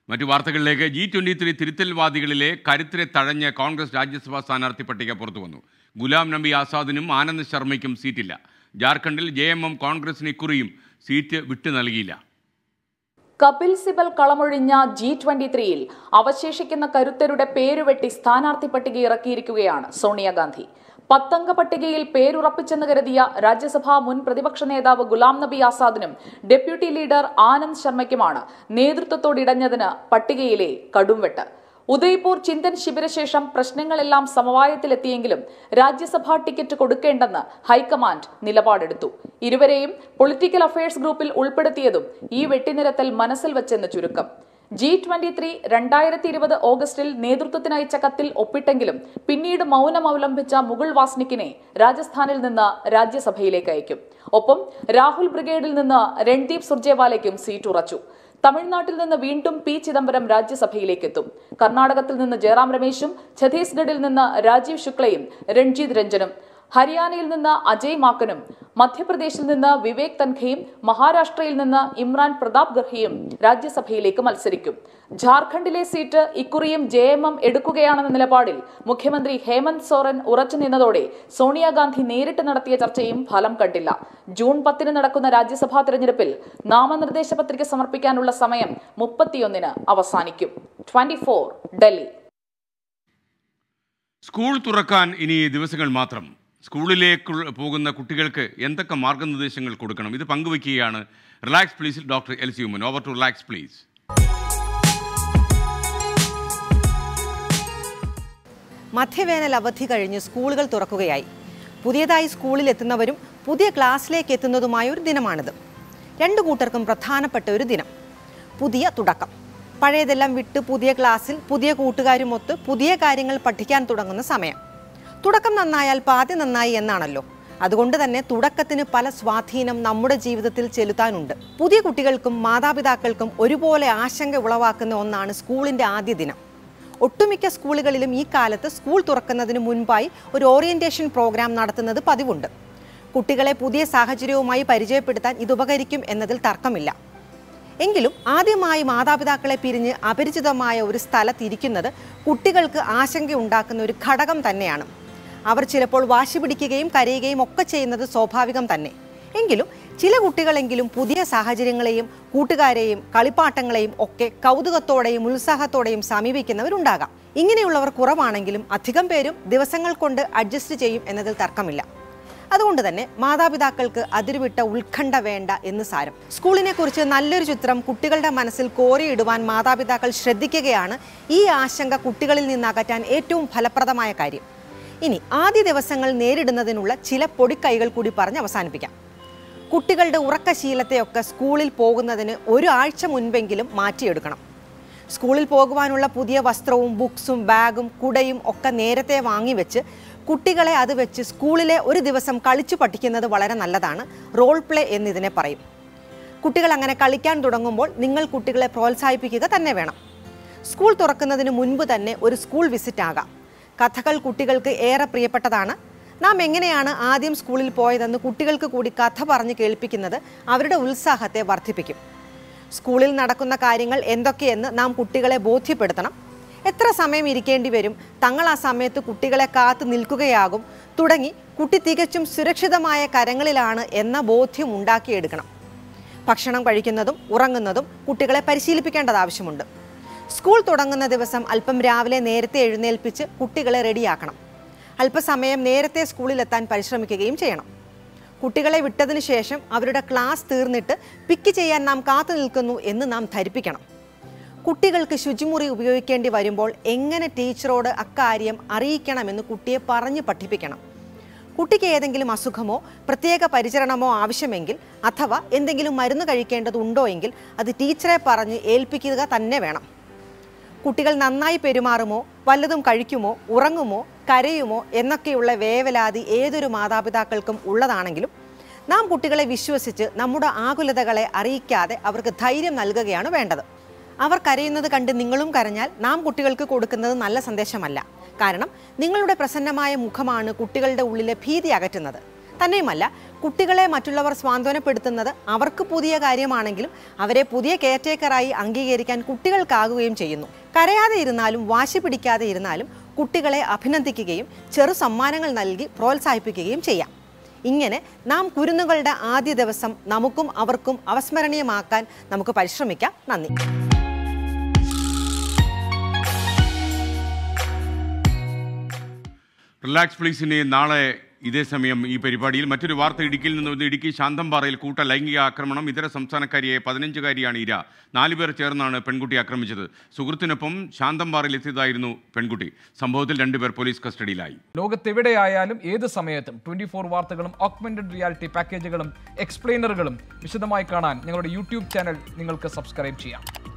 മറ്റു വാർത്തകളിലേക്ക് ജി ട്വൻ്റി ത്രീ തിരുത്തൽവാദികളിലെ കരുത്തിരെ തഴഞ്ഞ കോൺഗ്രസ് രാജ്യസഭാ സ്ഥാനാർത്ഥി പട്ടിക പുറത്തു വന്നു ഗുലാം നബി ആസാദിനും ആനന്ദ് ശർമ്മയ്ക്കും സീറ്റില്ല ജാർഖണ്ഡിൽ ജെ എം എം കോൺഗ്രസിന് ഇക്കുറിയും സീറ്റ് വിട്ടു നൽകിയില്ല
കപിൽ സിബൽ കളമൊഴിഞ്ഞ ജി ട്വന്റി ത്രീയിൽ അവശേഷിക്കുന്ന കരുത്തരുടെ പേരുവെട്ടി സ്ഥാനാർത്ഥി പട്ടിക ഇറക്കിയിരിക്കുകയാണ് സോണിയാഗാന്ധി പത്തംഗ പട്ടികയിൽ പേരുറപ്പിച്ചെന്ന് കരുതിയ രാജ്യസഭാ മുൻ പ്രതിപക്ഷ നേതാവ് ഗുലാം നബി ആസാദിനും ഡെപ്യൂട്ടി ലീഡർ ആനന്ദ് ശർമ്മയ്ക്കുമാണ് നേതൃത്വത്തോടിടഞ്ഞതിന് പട്ടികയിലെ കടുംവെട്ട് ഉദയ്പൂർ ചിന്തൻ ശിബിരശേഷം പ്രശ്നങ്ങളെല്ലാം സമവായത്തിലെത്തിയെങ്കിലും രാജ്യസഭാ ടിക്കറ്റ് കൊടുക്കേണ്ടെന്ന് ഹൈക്കമാൻഡ് നിലപാടെടുത്തു ഇരുവരെയും പൊളിറ്റിക്കൽ അഫയേഴ്സ് ഗ്രൂപ്പിൽ ഉൾപ്പെടുത്തിയതും ഈ വെട്ടിനിരത്തൽ മനസ്സിൽ വെച്ചെന്ന് ചുരുക്കം ജി ട്വന്റി ത്രീ രണ്ടായിരത്തി ഇരുപത് ഓഗസ്റ്റിൽ നേതൃത്വത്തിനയച്ച കത്തിൽ ഒപ്പിട്ടെങ്കിലും പിന്നീട് മൗനം അവലംബിച്ച മുകുൾ വാസ്നിക്കിനെ രാജസ്ഥാനിൽ നിന്ന് രാജ്യസഭയിലേക്ക് അയക്കും ഒപ്പം രാഹുൽ ബ്രിഗേഡിൽ നിന്ന് രൺദീപ് സുർജേവാലയ്ക്കും സീറ്റ് ഉറച്ചു തമിഴ്നാട്ടിൽ നിന്ന് വീണ്ടും പി ചിദംബരം രാജ്യസഭയിലേക്ക് എത്തും കർണാടകത്തിൽ നിന്ന് ജയറാം രമേശും ഛത്തീസ്ഗഡിൽ നിന്ന് രാജീവ് ശുക്ലയും രൺജീത് രഞ്ജനും ഹരിയാനയിൽ നിന്ന് അജയ് മാക്കനും മധ്യപ്രദേശിൽ നിന്ന് വിവേക് തൻഖയും മഹാരാഷ്ട്രയിൽ നിന്ന് ഇമ്രാൻ പ്രതാപ് ഗർഹിയും രാജ്യസഭയിലേക്ക് മത്സരിക്കും ജാർഖണ്ഡിലെ സീറ്റ് ഇക്കുറിയും ജെ എം എം എടുക്കുകയാണെന്ന നിലപാടിൽ മുഖ്യമന്ത്രി ഹേമന്ത് സോറൻ ഉറച്ചു നിന്നതോടെ സോണിയാഗാന്ധി നേരിട്ട് നടത്തിയ ചർച്ചയും ഫലം കണ്ടില്ല ജൂൺ പത്തിന് നടക്കുന്ന രാജ്യസഭാ തെരഞ്ഞെടുപ്പിൽ നാമനിർദ്ദേശ പത്രിക സമർപ്പിക്കാനുള്ള സമയം മുപ്പത്തിയൊന്നിന് അവസാനിക്കും ട്വന്റി ഡൽഹി
സ്കൂൾ തുറക്കാൻ ഇനി ദിവസങ്ങൾ മാത്രം സ്കൂളിലേക്ക് പോകുന്ന കുട്ടികൾക്ക് എന്തൊക്കെ മാർഗനിർദ്ദേശങ്ങൾ കൊടുക്കണം ഇത് പങ്കുവയ്ക്കുകയാണ് റിലാക്സ് പ്ലീസിൽ doctor L C Oommen over to relax please
മധ്യവേനൽ അവധി കഴിഞ്ഞ് സ്കൂളുകൾ തുറക്കുകയായി പുതിയതായി സ്കൂളിൽ എത്തുന്നവരും പുതിയ ക്ലാസ്സിലേക്ക് എത്തുന്നതുമായ ഒരു ദിനമാണിത് രണ്ടു കൂട്ടർക്കും പ്രധാനപ്പെട്ട ഒരു ദിനം പുതിയ തുടക്കം പഴയതെല്ലാം വിട്ട് പുതിയ ക്ലാസ്സിൽ പുതിയ കൂട്ടുകാരുമൊത്ത് പുതിയ കാര്യങ്ങൾ പഠിക്കാൻ തുടങ്ങുന്ന സമയം തുടക്കം നന്നായാൽ പാതി നന്നായി എന്നാണല്ലോ അതുകൊണ്ട് തന്നെ തുടക്കത്തിന് പല സ്വാധീനം നമ്മുടെ ജീവിതത്തിൽ ചെലുത്താനുണ്ട് പുതിയ കുട്ടികൾക്കും മാതാപിതാക്കൾക്കും ഒരുപോലെ ആശങ്ക ഉളവാക്കുന്ന ഒന്നാണ് സ്കൂളിൻ്റെ ആദ്യ ദിനം ഒട്ടുമിക്ക സ്കൂളുകളിലും ഈ കാലത്ത് സ്കൂൾ തുറക്കുന്നതിന് മുൻപായി ഒരു ഓറിയന്റേഷൻ പ്രോഗ്രാം നടത്തുന്നത് പതിവുണ്ട് കുട്ടികളെ പുതിയ സാഹചര്യവുമായി പരിചയപ്പെടുത്താൻ ഇത് ഉപകരിക്കും എന്നതിൽ തർക്കമില്ല എങ്കിലും ആദ്യമായി മാതാപിതാക്കളെ പിരിഞ്ഞ് അപരിചിതമായ ഒരു സ്ഥലത്തിരിക്കുന്നത് കുട്ടികൾക്ക് ആശങ്കയുണ്ടാക്കുന്ന ഒരു ഘടകം തന്നെയാണ് അവർ ചിലപ്പോൾ വാശി പിടിക്കുകയും കരയുകയും ഒക്കെ ചെയ്യുന്നത് സ്വാഭാവികം തന്നെ എങ്കിലും ചില കുട്ടികളെങ്കിലും പുതിയ സാഹചര്യങ്ങളെയും കൂട്ടുകാരെയും കളിപ്പാട്ടങ്ങളെയും ഒക്കെ കൗതുകത്തോടെയും ഉത്സാഹത്തോടെയും സമീപിക്കുന്നവരുണ്ടാകാം ഇങ്ങനെയുള്ളവർ കുറവാണെങ്കിലും അധികം പേരും ദിവസങ്ങൾ കൊണ്ട് അഡ്ജസ്റ്റ് ചെയ്യും എന്നതിൽ തർക്കമില്ല അതുകൊണ്ട് തന്നെ മാതാപിതാക്കൾക്ക് അതിരുവിട്ട ഉത്കണ്ഠ വേണ്ട എന്ന് സാരം സ്കൂളിനെ കുറിച്ച് നല്ലൊരു ചിത്രം കുട്ടികളുടെ മനസ്സിൽ കോരിയിടുവാൻ മാതാപിതാക്കൾ ശ്രദ്ധിക്കുകയാണ് ഈ ആശങ്ക കുട്ടികളിൽ നിന്ന് അകറ്റാൻ ഏറ്റവും ഫലപ്രദമായ കാര്യം ഇനി ആദ്യ ദിവസങ്ങൾ നേരിടുന്നതിനുള്ള ചില പൊടിക്കൈകൾ കൂടി പറഞ്ഞ് അവസാനിപ്പിക്കാം കുട്ടികളുടെ ഉറക്കശീലത്തെയൊക്കെ സ്കൂളിൽ പോകുന്നതിന് ഒരു ആഴ്ച മുൻപെങ്കിലും മാറ്റിയെടുക്കണം സ്കൂളിൽ പോകുവാനുള്ള പുതിയ വസ്ത്രവും ബുക്സും ബാഗും കുടയും ഒക്കെ നേരത്തെ വാങ്ങിവെച്ച് കുട്ടികളെ അത് വെച്ച് സ്കൂളിലെ ഒരു ദിവസം കളിച്ചു പഠിക്കുന്നത് വളരെ നല്ലതാണ് റോൾ പ്ലേ എന്നിതിനെ പറയും കുട്ടികൾ അങ്ങനെ കളിക്കാൻ തുടങ്ങുമ്പോൾ നിങ്ങൾ കുട്ടികളെ പ്രോത്സാഹിപ്പിക്കുക തന്നെ വേണം സ്കൂൾ തുറക്കുന്നതിന് മുൻപ് തന്നെ ഒരു സ്കൂൾ വിസിറ്റ് ആകാം കഥകൾ കുട്ടികൾക്ക് ഏറെ പ്രിയപ്പെട്ടതാണ് നാം എങ്ങനെയാണ് ആദ്യം സ്കൂളിൽ പോയതെന്ന് കുട്ടികൾക്ക് കൂടി കഥ പറഞ്ഞ് കേൾപ്പിക്കുന്നത് അവരുടെ ഉത്സാഹത്തെ വർദ്ധിപ്പിക്കും സ്കൂളിൽ നടക്കുന്ന കാര്യങ്ങൾ എന്തൊക്കെയെന്ന് നാം കുട്ടികളെ ബോധ്യപ്പെടുത്തണം എത്ര സമയം ഇരിക്കേണ്ടി വരും തങ്ങൾ ആ സമയത്ത് കുട്ടികളെ കാത്തു നിൽക്കുകയാകും തുടങ്ങി കുട്ടി തികച്ചും സുരക്ഷിതമായ കരങ്ങളിലാണ് എന്ന ബോധ്യം ഉണ്ടാക്കിയെടുക്കണം ഭക്ഷണം കഴിക്കുന്നതും ഉറങ്ങുന്നതും കുട്ടികളെ പരിശീലിപ്പിക്കേണ്ടത് ആവശ്യമുണ്ട് സ്കൂൾ തുടങ്ങുന്ന ദിവസം അല്പം രാവിലെ നേരത്തെ എഴുന്നേൽപ്പിച്ച് കുട്ടികളെ റെഡിയാക്കണം അല്പസമയം നേരത്തെ സ്കൂളിലെത്താൻ പരിശ്രമിക്കുകയും ചെയ്യണം കുട്ടികളെ വിട്ടതിന് ശേഷം അവരുടെ ക്ലാസ് തീർന്നിട്ട് പിക്ക് ചെയ്യാൻ നാം കാത്തു നിൽക്കുന്നു എന്ന് നാം ധരിപ്പിക്കണം കുട്ടികൾക്ക് ശുചിമുറി ഉപയോഗിക്കേണ്ടി വരുമ്പോൾ എങ്ങനെ ടീച്ചറോട് അക്കാര്യം അറിയിക്കണമെന്ന് കുട്ടിയെ പറഞ്ഞ് പഠിപ്പിക്കണം കുട്ടിക്ക് ഏതെങ്കിലും അസുഖമോ പ്രത്യേക പരിചരണമോ ആവശ്യമെങ്കിൽ അഥവാ എന്തെങ്കിലും മരുന്ന് കഴിക്കേണ്ടതുണ്ടോ എങ്കിൽ അത് ടീച്ചറെ പറഞ്ഞ് ഏൽപ്പിക്കുക തന്നെ വേണം കുട്ടികൾ നന്നായി പെരുമാറുമോ വല്ലതും കഴിക്കുമോ ഉറങ്ങുമോ കരയുമോ എന്നൊക്കെയുള്ള വേവലാതി ഏതൊരു മാതാപിതാക്കൾക്കും ഉള്ളതാണെങ്കിലും നാം കുട്ടികളെ വിശ്വസിച്ച് നമ്മുടെ ആകുലതകളെ അറിയിക്കാതെ അവർക്ക് ധൈര്യം നൽകുകയാണ് വേണ്ടത് അവർ കരയുന്നത് കണ്ട് നിങ്ങളും കരഞ്ഞാൽ നാം കുട്ടികൾക്ക് കൊടുക്കുന്നത് നല്ല സന്ദേശമല്ല കാരണം നിങ്ങളുടെ പ്രസന്നമായ മുഖമാണ് കുട്ടികളുടെ ഉള്ളിലെ ഭീതി അകറ്റുന്നത് തന്നെയുമല്ല കുട്ടികളെ മറ്റുള്ളവർ സ്വാന്തനപ്പെടുത്തുന്നത് അവർക്ക് പുതിയ കാര്യമാണെങ്കിലും അവരെ പുതിയ കെയർടേക്കറായി അംഗീകരിക്കാൻ കുട്ടികൾക്കാകുകയും ചെയ്യുന്നു കരയാതെ ഇരുന്നാലും വാശി പിടിക്കാതെ ഇരുന്നാലും കുട്ടികളെ അഭിനന്ദിക്കുകയും ചെറു സമ്മാനങ്ങൾ നൽകി പ്രോത്സാഹിപ്പിക്കുകയും ചെയ്യാം ഇങ്ങനെ നാം കുരുന്നുകളുടെ ആദ്യ ദിവസം നമുക്കും അവർക്കും അവസ്മരണീയമാക്കാൻ നമുക്ക് പരിശ്രമിക്കാം നന്ദി
റിലാക്സ് പ്ലീസിനെ നാളെ ഇതേ സമയം ഈ പരിപാടിയിൽ മറ്റൊരു വാർത്ത ഇടുക്കിയിൽ നിന്ന് വന്ന് ഇടുക്കി ശാന്തംപാറയിൽ കൂട്ട ലൈംഗിക ആക്രമണം ഇതര സംസ്ഥാനക്കാരിയായ പതിനഞ്ചുകാരിയാണ് ഇര നാലുപേർ ചേർന്നാണ് പെൺകുട്ടി ആക്രമിച്ചത് സുഹൃത്തിനൊപ്പം ശാന്തംപാറയിൽ എത്തിയതായിരുന്നു പെൺകുട്ടി സംഭവത്തിൽ രണ്ടുപേർ പോലീസ് കസ്റ്റഡിയിലായി
ലോകത്തെവിടെയായാലും ഏത് സമയത്തും ട്വന്റി ഫോർ വാർത്തകളും ഓഗ്മെന്റഡ് റിയാലിറ്റി പാക്കേജുകളും എക്സ്പ്ലെയിനറുകളും വിശദമായി കാണാൻ ഞങ്ങളുടെ യൂട്യൂബ് ചാനൽ നിങ്ങൾക്ക് സബ്സ്ക്രൈബ് ചെയ്യാം